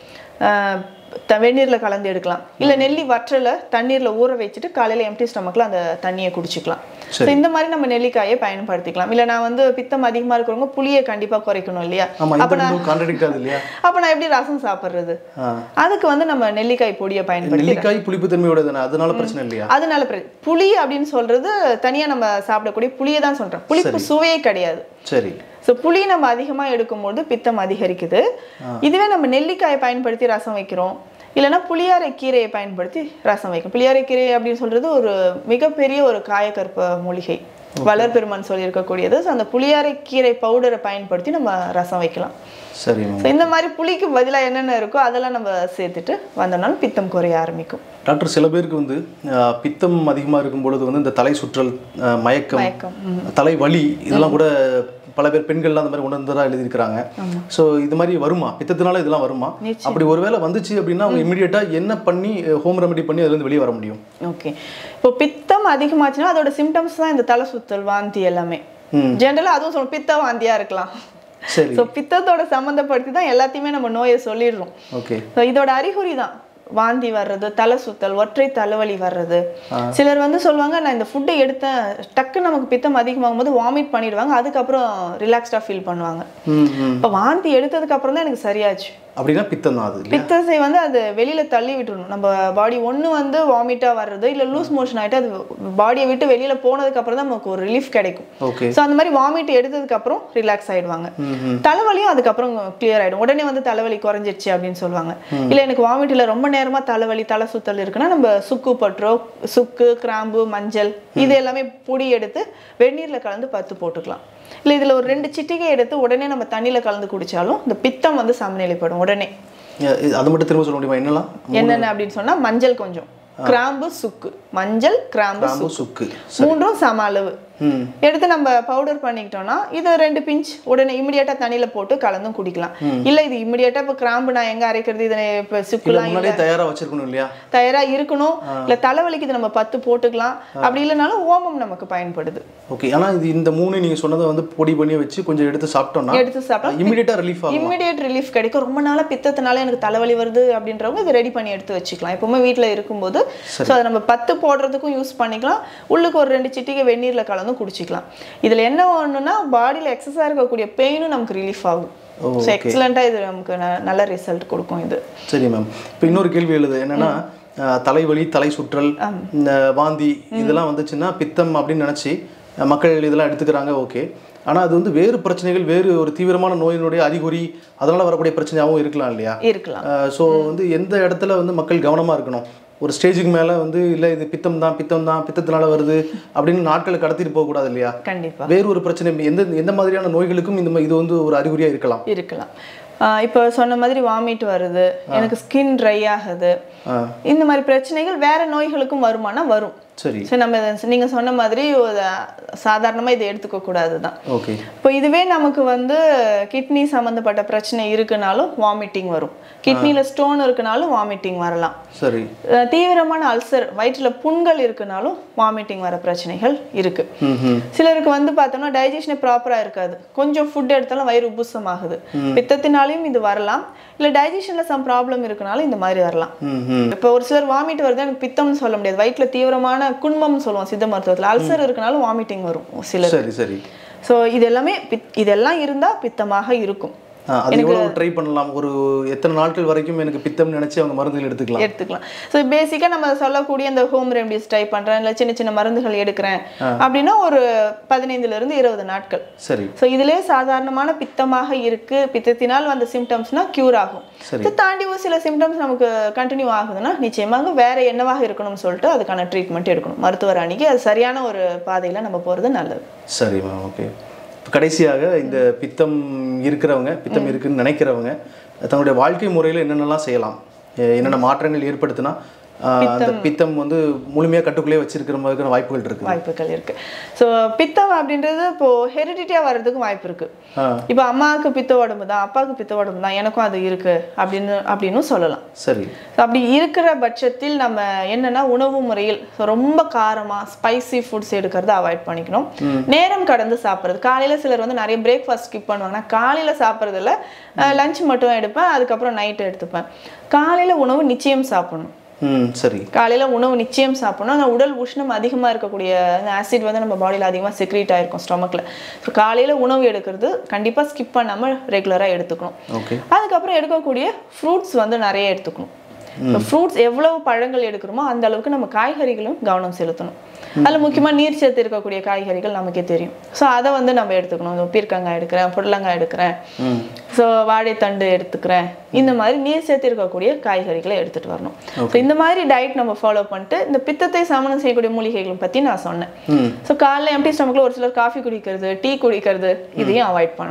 ஆஹ், த- வெந்நீர்ல கலந்து எடுக்கலாம் இல்லை நெல்லி வற்றலை தண்ணீரில் ஊற வச்சுட்டு காலையில் எம்டி ஸ்டமக்கில் அந்த தண்ணியை குடிச்சிக்கலாம் ஸோ இந்த மாதிரி நம்ம நெல்லிக்காயை பயன்படுத்திக்கலாம் இல்லை நான் வந்து பித்தம் அதிகமாக இருக்கிறவங்க புளியை கண்டிப்பாக குறைக்கணும் இல்லையா ஆமாம் இந்த ரெண்டும் கான்ட்ரடிக்ட் ஆகுது இல்லையா அப்போ நான் எப்படி ரசம் சாப்பிட்றது ஆ அதுக்கு வந்து நம்ம நெல்லிக்காய் பொடியை பயன்படுத்தி நெல்லிக்காய் புளிப்பு தன்மையோட தானே அதனால பிரச்சனை இல்லையா அதனால பிர- புளி அப்படின்னு சொல்றது தனியா நம்ம சாப்பிடக்கூடிய புளியை தான் சொல்றோம் புளிப்பு சுவையே கிடையாது சரி ஸோ புளி நம்ம அதிகமாக எடுக்கும்போது பித்தம் அதிகரிக்குது இதுவே நம்ம நெல்லிக்காயை பயன்படுத்தி ரசம் வைக்கிறோம் இல்லைன்னா புளியாரை கீரையை பயன்படுத்தி ரசம் வைக்கும் புளியாரை கீரை அப்படின்னு சொல்றது ஒரு மிகப்பெரிய ஒரு காயக்கற்ப மூலிகை வளர்பெருமான் சொல்லியிருக்கக்கூடியது ஸோ அந்த புளியாரை கீரை பவுடரை பயன்படுத்தி நம்ம ரசம் வைக்கலாம் சரி மேம் ஸோ இந்த மாதிரி புளிக்கு பதிலாக என்னென்ன இருக்கோ அதெல்லாம் நம்ம சேர்த்துட்டு வந்தோம்னாலும் பித்தம் குறைய ஆரம்பிக்கும் டாக்டர் சில பேருக்கு வந்து அஹ், பித்தம் அதிகமாக இருக்கும் பொழுது வந்து இந்த தலை சுற்றல் அஹ், மயக்கம் மயக்கம் தலை வலி இதெல்லாம் கூட பல பேர் பெண்கள்லாம் அந்த மாதிரி உணர்ந்ததாக எழுதியிருக்கிறாங்க ஸோ இது மாதிரி வருமா பித்தத்தினால இதெல்லாம் வருமா அப்படி ஒருவேளை வந்துச்சு அப்படின்னா அவங்க இமீடியட்டாக என்ன பண்ணி ஹோம் ரெமெடி பண்ணி அதுலேருந்து வெளியே வர முடியும் ஓகே இப்போ பித்தம் அதிகமாச்சுன்னா அதோட சிம்டம்ஸ் தான் இந்த தலை சுத்தல் வாந்தி எல்லாமே ம். ஜென்ரலா அதுவும் சொல்லும் பித்த வாந்தியா இருக்கலாம் சரி ஸோ பித்தத்தோட சம்மந்தப்படுத்தி தான் எல்லாத்தையுமே நம்ம நோயை சொல்லிடுறோம் ஓகே ஸோ இதோட அறிகுறி தான் வாந்தி வர்றது தலை சுத்தல் ஒற்றை தலைவலி வர்றது சிலர் வந்து சொல்லுவாங்க நான் இந்த ஃபுட்டை எடுத்தேன் டக்கு நமக்கு பித்தம் அதிகமாகும் போது வாமிட் பண்ணிடுவாங்க அதுக்கப்புறம் ரிலாக்ஸ்டாக ஃபீல் பண்ணுவாங்க ம் ம் இப்போ வாந்தி எடுத்ததுக்கு அப்புறம் தான் எனக்கு சரியாச்சு அப்படின்னா பித்தம் தான் அது இல்லையா பித்தசை வந்து அது வெளியில தள்ளி விட்டுறணும் நம்ம பாடி ஒண்ணு வந்து வாமிட்டா வர்றது இல்ல லூஸ் மோஷன் ஆயிட்டு அது பாடியை விட்டு வெளியில போனதுக்கு அப்புறம் தான் நமக்கு ஒரு ரிலீஃப் கிடைக்கும் ஓகே ஸோ அந்த மாதிரி வாமிட் எடுத்ததுக்கு அப்புறம் ரிலாக்ஸ் ஆயிடுவாங்க தலைவலியும் அதுக்கப்புறம் கிளியர் ஆயிடும் உடனே வந்து தலைவலி குறைஞ்சிருச்சு அப்படின்னு சொல்லுவாங்க இல்ல எனக்கு வாமிட் இல்ல ரொம்ப நேரமா தலைவலி தலை சுத்தல் இருக்குன்னா நம்ம சுக்கு பற்றோ சுக்கு கிராம்பு மஞ்சள் இது எல்லாமே பொடி எடுத்து வெந்நீர்ல கலந்து பத்து போட்டுக்கலாம் இல்ல இதுல ஒரு ரெண்டு சிட்டிகை எடுத்து உடனே நம்ம தண்ணியில கலந்து குடிச்சாலும் இந்த பித்தம் வந்து சமநிலைப்படும் உடனே அஹ் இது- அதை மட்டும் திரும்ப சொல்ல முடியுமா என்னலாம் என்னென்ன அப்படின்னு சொன்னா மஞ்சள் கொஞ்சம் கிராம்பு சுக்கு மஞ்சள் கிராம்பு கிராம்பு சுக்கு மூன்றும் சம அளவு ம் எடுத்து நம்ம பவுடர் பண்ணிக்கிட்டோம்னா இது ரெண்டு பிஞ்ச் உடனே இமிடியேட்டா தண்ணியில போட்டு கலந்தும் குடிக்கலாம் இல்ல இது இமிடியேட்டா இப்ப கிராம்பு நான் எங்க அரைக்கிறது இதை இப்ப இல்லை சுக்குலாம் முன்னாடியே தயாராக வச்சிருக்கணும் இல்லையா தயாரா இருக்கணும் இல்ல தலைவலிக்கு இது நம்ம பத்து போட்டுக்கலாம் அப்படி இல்லைனாலும் ஓமம் நமக்கு பயன்படுது ஓகே ஆனால் இது இந்த மூணு நீங்கள் சொன்னதை வந்து பொடி பண்ணி வச்சு கொஞ்சம் எடுத்து சாப்பிட்டோம்னா எடுத்து சாப்பிட்டா இமீடியட்டாக ரிலீஃப் ஆகும் இம்மிடியேட் ரிலீஃப் கிடைக்கும் ரொம்ப நாளா பித்தத்தினால எனக்கு தலைவலி வருது அப்படின்றவங்க இது ரெடி பண்ணி எடுத்து வச்சுக்கலாம் எப்பவுமே வீட்ல இருக்கும்போது ஸோ அதை நம்ம பத்து போடுறதுக்கும் யூஸ் பண்ணிக்கலாம் உள்ளுக்கு ஒரு ரெண்டு சிட்டிகை வெந்நீர்ல கலந்தும் குடிச்சிக்கலாம் இதுல என்ன ஒண்ணுன்னா பாடியில எக்ஸஸாக இருக்கக்கூடிய பெயினும் நமக்கு ரிலீஃப் ஆகும் ஓ, ஸோ எக்ஸலண்ட்டாக இது நமக்கு ந- நல்ல ரிசல்ட் கொடுக்கும் இது சரி மேம் இப்போ இன்னொரு கேள்வி எழுது என்னன்னா அஹ், தலைவலி தலை சுற்றல் இந்த வாந்தி இதெல்லாம் வந்துச்சுன்னா பித்தம் அப்படின்னு நினச்சி மக்கள் இதெல்லாம் எடுத்துக்கிறாங்க ஓகே ஆனால் அது வந்து வேறு பிரச்சனைகள் வேறு ஒரு தீவிரமான நோயினுடைய அறிகுறி அதனால் வரக்கூடிய பிரச்சனையாகவும் இருக்கலாம் இல்லையா இருக்கலாம் ஸோ வந்து எந்த இடத்துல வந்து மக்கள் கவனமாக இருக்கணும் ஒரு ஸ்டேஜுக்கு மேலே வந்து இல்லை இது பித்தம் தான் பித்தம் தான் பித்தத்தினால வருது அப்படின்னு நாட்களை கடத்திட்டு போகக்கூடாது இல்லையா கண்டிப்பா வேறு ஒரு பிரச்சனை எந்த எந்த மாதிரியான நோய்களுக்கும் இந்த மா- இது வந்து ஒரு அறிகுறியாக இருக்கலாம் இருக்கலாம் ஆஹ் இப்போ சொன்ன மாதிரி வாமிட் வருது எனக்கு ஸ்கின் ட்ரை ஆகுது ஆ இந்த மாதிரி பிரச்சனைகள் வேற நோய்களுக்கும் வருமானா வரும் சரி சரி நம்ம இதை- நீங்க சொன்ன மாதிரி ஒரு சாதாரணமா இதை எடுத்துக்க கூடாது தான் ஓகே இப்போ இதுவே நமக்கு வந்து கிட்னி சம்மந்தப்பட்ட பிரச்சனை இருக்குனாலும் வாமிட்டிங் வரும் கிட்னில ஸ்டோன் இருக்குனாலும் வாமிட்டிங் வரலாம் சரி அஹ் தீவிரமான அல்சர் வயிற்றுல புண்கள் இருக்குனாலும் வாமிட்டிங் வர பிரச்சனைகள் இருக்கு ம் ம் சிலருக்கு வந்து பார்த்தோம்னா டைஜஷனே ப்ராப்பரா இருக்காது கொஞ்சம் ஃபுட் எடுத்தாலும் வயிறு உப்புசமாகுது பித்தத்தினாலையும் இது வரலாம் இல்ல டைஜஷன்ல சம் ப்ராப்ளம் இருக்குனாலும் இந்த மாதிரி வரலாம் ம் ம் இப்போ ஒரு சிலர் வாமிட் வருது எனக்கு பித்தம்னு சொல்ல முடியாது வயிற்றுல தீவிரமான குண்மம்னு சொல்லுவோம் சித்த மருத்துவத்துல அல்சர் இருக்குனாலும் வாமிட்டிங் வரும் சிலர் சரி சரி ஸோ இது எல்லாமே பித் இதெல்லாம் இருந்தா பித்தமாக இருக்கும் ஆ, அது எவ்வளவு ட்ரை பண்ணலாம் ஒரு எத்தனை நாட்கள் வரைக்கும் எனக்கு பித்தம் நினைச்சு அவங்க மருந்துகள் எடுத்துக்கலாம் எடுத்துக்கலாம் ஸோ பேசிக்காக நம்ம சொல்லக்கூடிய இந்த ஹோம் ரெமடிஸ் ட்ரை பண்றேன் இல்லை சின்ன சின்ன மருந்துகள் எடுக்கிறேன் அப்படின்னா ஒரு பதினைந்துல இருந்து இருபது நாட்கள் சரி ஸோ இதிலே சாதாரணமான பித்தமாக இருக்கு பித்தத்தினால் வந்த சிம்டம்ஸ்னா க்யூர் ஆகும் சரி. இது தாண்டி ஒரு சில சிம்டம்ஸ் நமக்கு கண்டினியூ ஆகுதுன்னா நிச்சயமாக வேற என்னவாக இருக்கணும்னு சொல்லிட்டு அதுக்கான ட்ரீட்மெண்ட் எடுக்கணும் மருத்துவர் அணுகி அது சரியான ஒரு பாதையில நம்ம போறது நல்லது சரி மேம் ஓகே இப்போ கடைசியாக இந்த பித்தம் இருக்கிறவங்க பித்தம் இருக்குன்னு நினைக்கிறவங்க தங்களுடைய வாழ்க்கை முறையில் என்னென்னலாம் செய்யலாம் எ- என்னென்ன மாற்றங்கள் ஏற்படுத்தினா ஆ, அந்த பித்தம் வந்து முழுமையாக கட்டுக்குள்ளே வச்சிருக்கிற மாதிரியான வாய்ப்புகள் இருக்குது வாய்ப்புகள் இருக்கு ஸோ பித்தம் அப்படின்றது இப்போ ஹெரிடிட்டியா வர்றதுக்கும் வாய்ப்பு இருக்கு ஆ இப்போ அம்மாவுக்கு பித்த உடம்பு தான் அப்பாவுக்கு பித்த உடம்பு தான் எனக்கும் அது இருக்கு அப்படின்னு அப்படின்னு சொல்லலாம் சரி So, அப்படி இருக்கிற பட்சத்தில் நம்ம என்னன்னா உணவு முறையில் so ரொம்ப காரமா ஸ்பைசி ஃபுட்ஸ் எடுக்கிறத அவாய்ட் பண்ணிக்கணும் நேரம் கடந்து சாப்பிட்றது காலையில சிலர் வந்து நிறைய பிரேக்ஃபாஸ்ட் ஸ்கிப் பண்ணுவாங்க நான் காலையில சாப்பிட்றதில்ல லஞ்ச் மட்டும் எடுப்பேன் அதுக்கப்புறம் நைட் எடுத்துப்பேன் காலையில உணவு நிச்சயம் சாப்பிடணும் ம் சரி காலையில உணவு நிச்சயம் சாப்பிடணும் அந்த உடல் உஷ்ணம் அதிகமா இருக்கக்கூடிய ஆசிட் வந்து நம்ம பாடியில அதிகமா செக்ரீட் ஆயிருக்கும் ஸ்டொமக்ல ஸோ காலையில உணவு எடுக்கிறது கண்டிப்பா ஸ்கிப் பண்ணாம ரெகுலரா எடுத்துக்கணும் ஓகே அதுக்கப்புறம் எடுக்கக்கூடிய ஃப்ரூட்ஸ் வந்து நிறைய எடுத்துக்கணும் ஃப்ரூட்ஸ் எவ்வளவு பழங்கள் எடுக்கிறோமோ அந்த அளவுக்கு நம்ம காய்கறிகளும் கவனம் செலுத்தணும் அதில் முக்கியமா நீர் சத்து இருக்கக்கூடிய காய்கறிகள் நமக்கே தெரியும் ஸோ அதை வந்து நம்ம எடுத்துக்கணும் இந்த பீர்க்கங்காய் எடுக்கிறேன் புடலங்காய் எடுக்கிறேன் ம் ஸோ வாழைத்தண்டு எடுத்துக்கிறேன் இந்த மாதிரி நீர் சேர்த்து இருக்கக்கூடிய காய்கறிகளை எடுத்துட்டு வரணும் ஸோ இந்த மாதிரி டயட் நம்ம ஃபாலோ பண்ணிட்டு இந்த பித்தத்தை சமனம் செய்யக்கூடிய மூலிகைகளை பத்தி நான் சொன்னேன் ம் ஸோ காலைல எம்டி ஸ்டமக்கில் ஒரு சிலர் காஃபி குடிக்கிறது டீ குடிக்கிறது இதையும் அவாய்ட் பண்ணணும்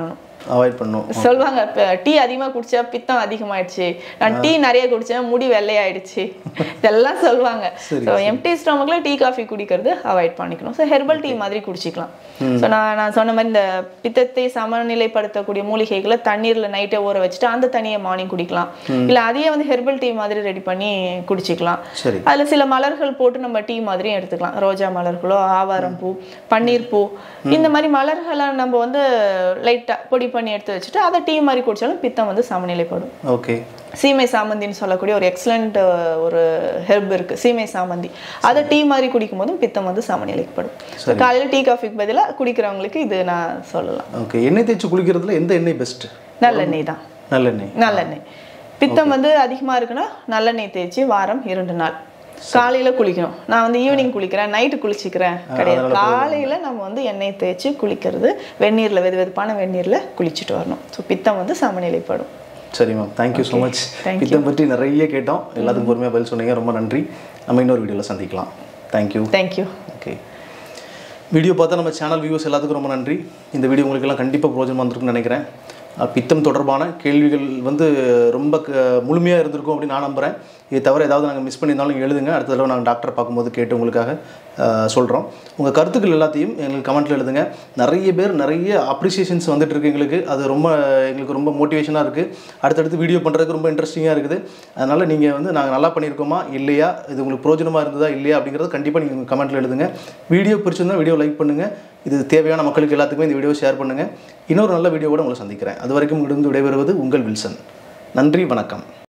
அவாய்ட் பண்ணும் சொல்லுவாங்க டீ அதிகமாக குடிச்சா பித்தம் அதிகமாயிடுச்சு நான் டீ நிறைய குடிச்சேன் முடி வெள்ளையாயிடுச்சு இதெல்லாம் சொல்லுவாங்க ஸோ எம்டி ஸ்டொமக்கில் டீ காஃபி குடிக்கிறது அவாய்ட் பண்ணிக்கணும் ஸோ ஹெர்பல் டீ மாதிரி குடிச்சிக்கலாம் ஸோ நான் நான் சொன்ன மாதிரி இந்த பித்தத்தை சமநிலைப்படுத்தக்கூடிய மூலிகைகளை தண்ணீரில் நைட்டே ஊற வச்சுட்டு அந்த தண்ணியை மார்னிங் குடிக்கலாம் இல்லை அதையே வந்து ஹெர்பல் டீ மாதிரி ரெடி பண்ணி குடிச்சிக்கலாம் சரி அதில் சில மலர்கள் போட்டு நம்ம டீ மாதிரியும் எடுத்துக்கலாம் ரோஜா மலர்களோ ஆவாரம் பூ பன்னீர் பூ இந்த மாதிரி மலர்களை நம்ம வந்து லைட்டாக பொடி பண்ணி எடுத்து வச்சுட்டு அதை டீ மாதிரி குடிச்சாலும் பித்தம் வந்து சமநிலைப்படும் ஓகே சீமை சாமந்தின்னு சொல்லக்கூடிய ஒரு எக்ஸலண்ட் ஒரு ஹெர்ப் இருக்கு சீமை சாமந்தி அதை டீ மாதிரி குடிக்கும் போதும் பித்தம் வந்து சமநிலைப்படும் காலையில் டீ காஃபிக்கு பதிலாக குடிக்கிறவங்களுக்கு இது நான் சொல்லலாம் ஓகே எண்ணெய் தேய்ச்சி குளிக்கிறதுல எந்த எண்ணெய் பெஸ்ட்டு நல்லெண்ணெய் தான் நல்லெண்ணெய் நல்லெண்ணெய் பித்தம் வந்து அதிகமாக இருக்குன்னா நல்லெண்ணெய் தேய்ச்சி வாரம் இரண்டு நாள் காலையில குளிக்கணும் நான் வந்து ஈவினிங் குளிக்கிறேன் நைட்டு குளிச்சிக்கிறேன் கிடையாது காலையில நம்ம வந்து எண்ணெய் தேய்ச்சி குளிக்கிறது வெந்நீர்ல வெது வெதுப்பான வெந்நீர்ல குளிச்சுட்டு வரணும் ஸோ பித்தம் வந்து சமநிலைப்படும் சரி ma'am thank you so much Thank பித்தம் பற்றி நிறைய கேட்டோம் எல்லாத்துக்கும் பொறுமையாக பதில் சொன்னீங்க ரொம்ப நன்றி நம்ம இன்னொரு வீடியோவில் சந்திக்கலாம் தேங்க்யூ தேங்க்யூ ஓகே வீடியோ பார்த்தா நம்ம சேனல் வியூஸ் எல்லாத்துக்கும் ரொம்ப நன்றி இந்த வீடியோ உங்களுக்கு எல்லாம் கண்டிப்பாக பிரோஜனமாக இருந்திருக்கும்னு நினைக்கிறேன் அஹ் பித்தம் தொடர்பான கேள்விகள் வந்து ரொம்ப முழுமையாக இருந்திருக்கும் அப்படின்னு நான் நம்புகிறேன் இது தவிர ஏதாவது நாங்கள் மிஸ் பண்ணியிருந்தாலும் எழுதுங்க அடுத்த தடவை நாங்கள் டாக்டர் பார்க்கும்போது கேட்டு உங்களுக்காக சொல்கிறோம் உங்கள் கருத்துக்கள் எல்லாத்தையும் எங்களுக்கு கமெண்ட்டில் எழுதுங்க நிறைய பேர் நிறைய அப்ரிசியேஷன்ஸ் வந்துட்டு இருக்கு எங்களுக்கு அது ரொம்ப எங்களுக்கு ரொம்ப மோட்டிவேஷனாக இருக்குது அடுத்தடுத்து வீடியோ பண்ணுறதுக்கு ரொம்ப இன்ட்ரெஸ்டிங்காக இருக்குது அதனால் நீங்கள் வந்து நாங்கள் நல்லா பண்ணியிருக்கோமா இல்லையா இது உங்களுக்கு பிரோஜனமாக இருந்ததா இல்லையா அப்படிங்கிறது கண்டிப்பாக நீங்கள் கமெண்ட்டில் எழுதுங்க வீடியோ பிடிச்சிருந்தா வீடியோ லைக் பண்ணுங்கள் இது தேவையான மக்களுக்கு எல்லாத்துக்குமே இந்த வீடியோ ஷேர் பண்ணுங்கள் இன்னொரு நல்ல வீடியோவோட உங்களை சந்திக்கிறேன் அது வரைக்கும் இருந்து விடைபெறுவது உங்கள் வில்சன் நன்றி வணக்கம்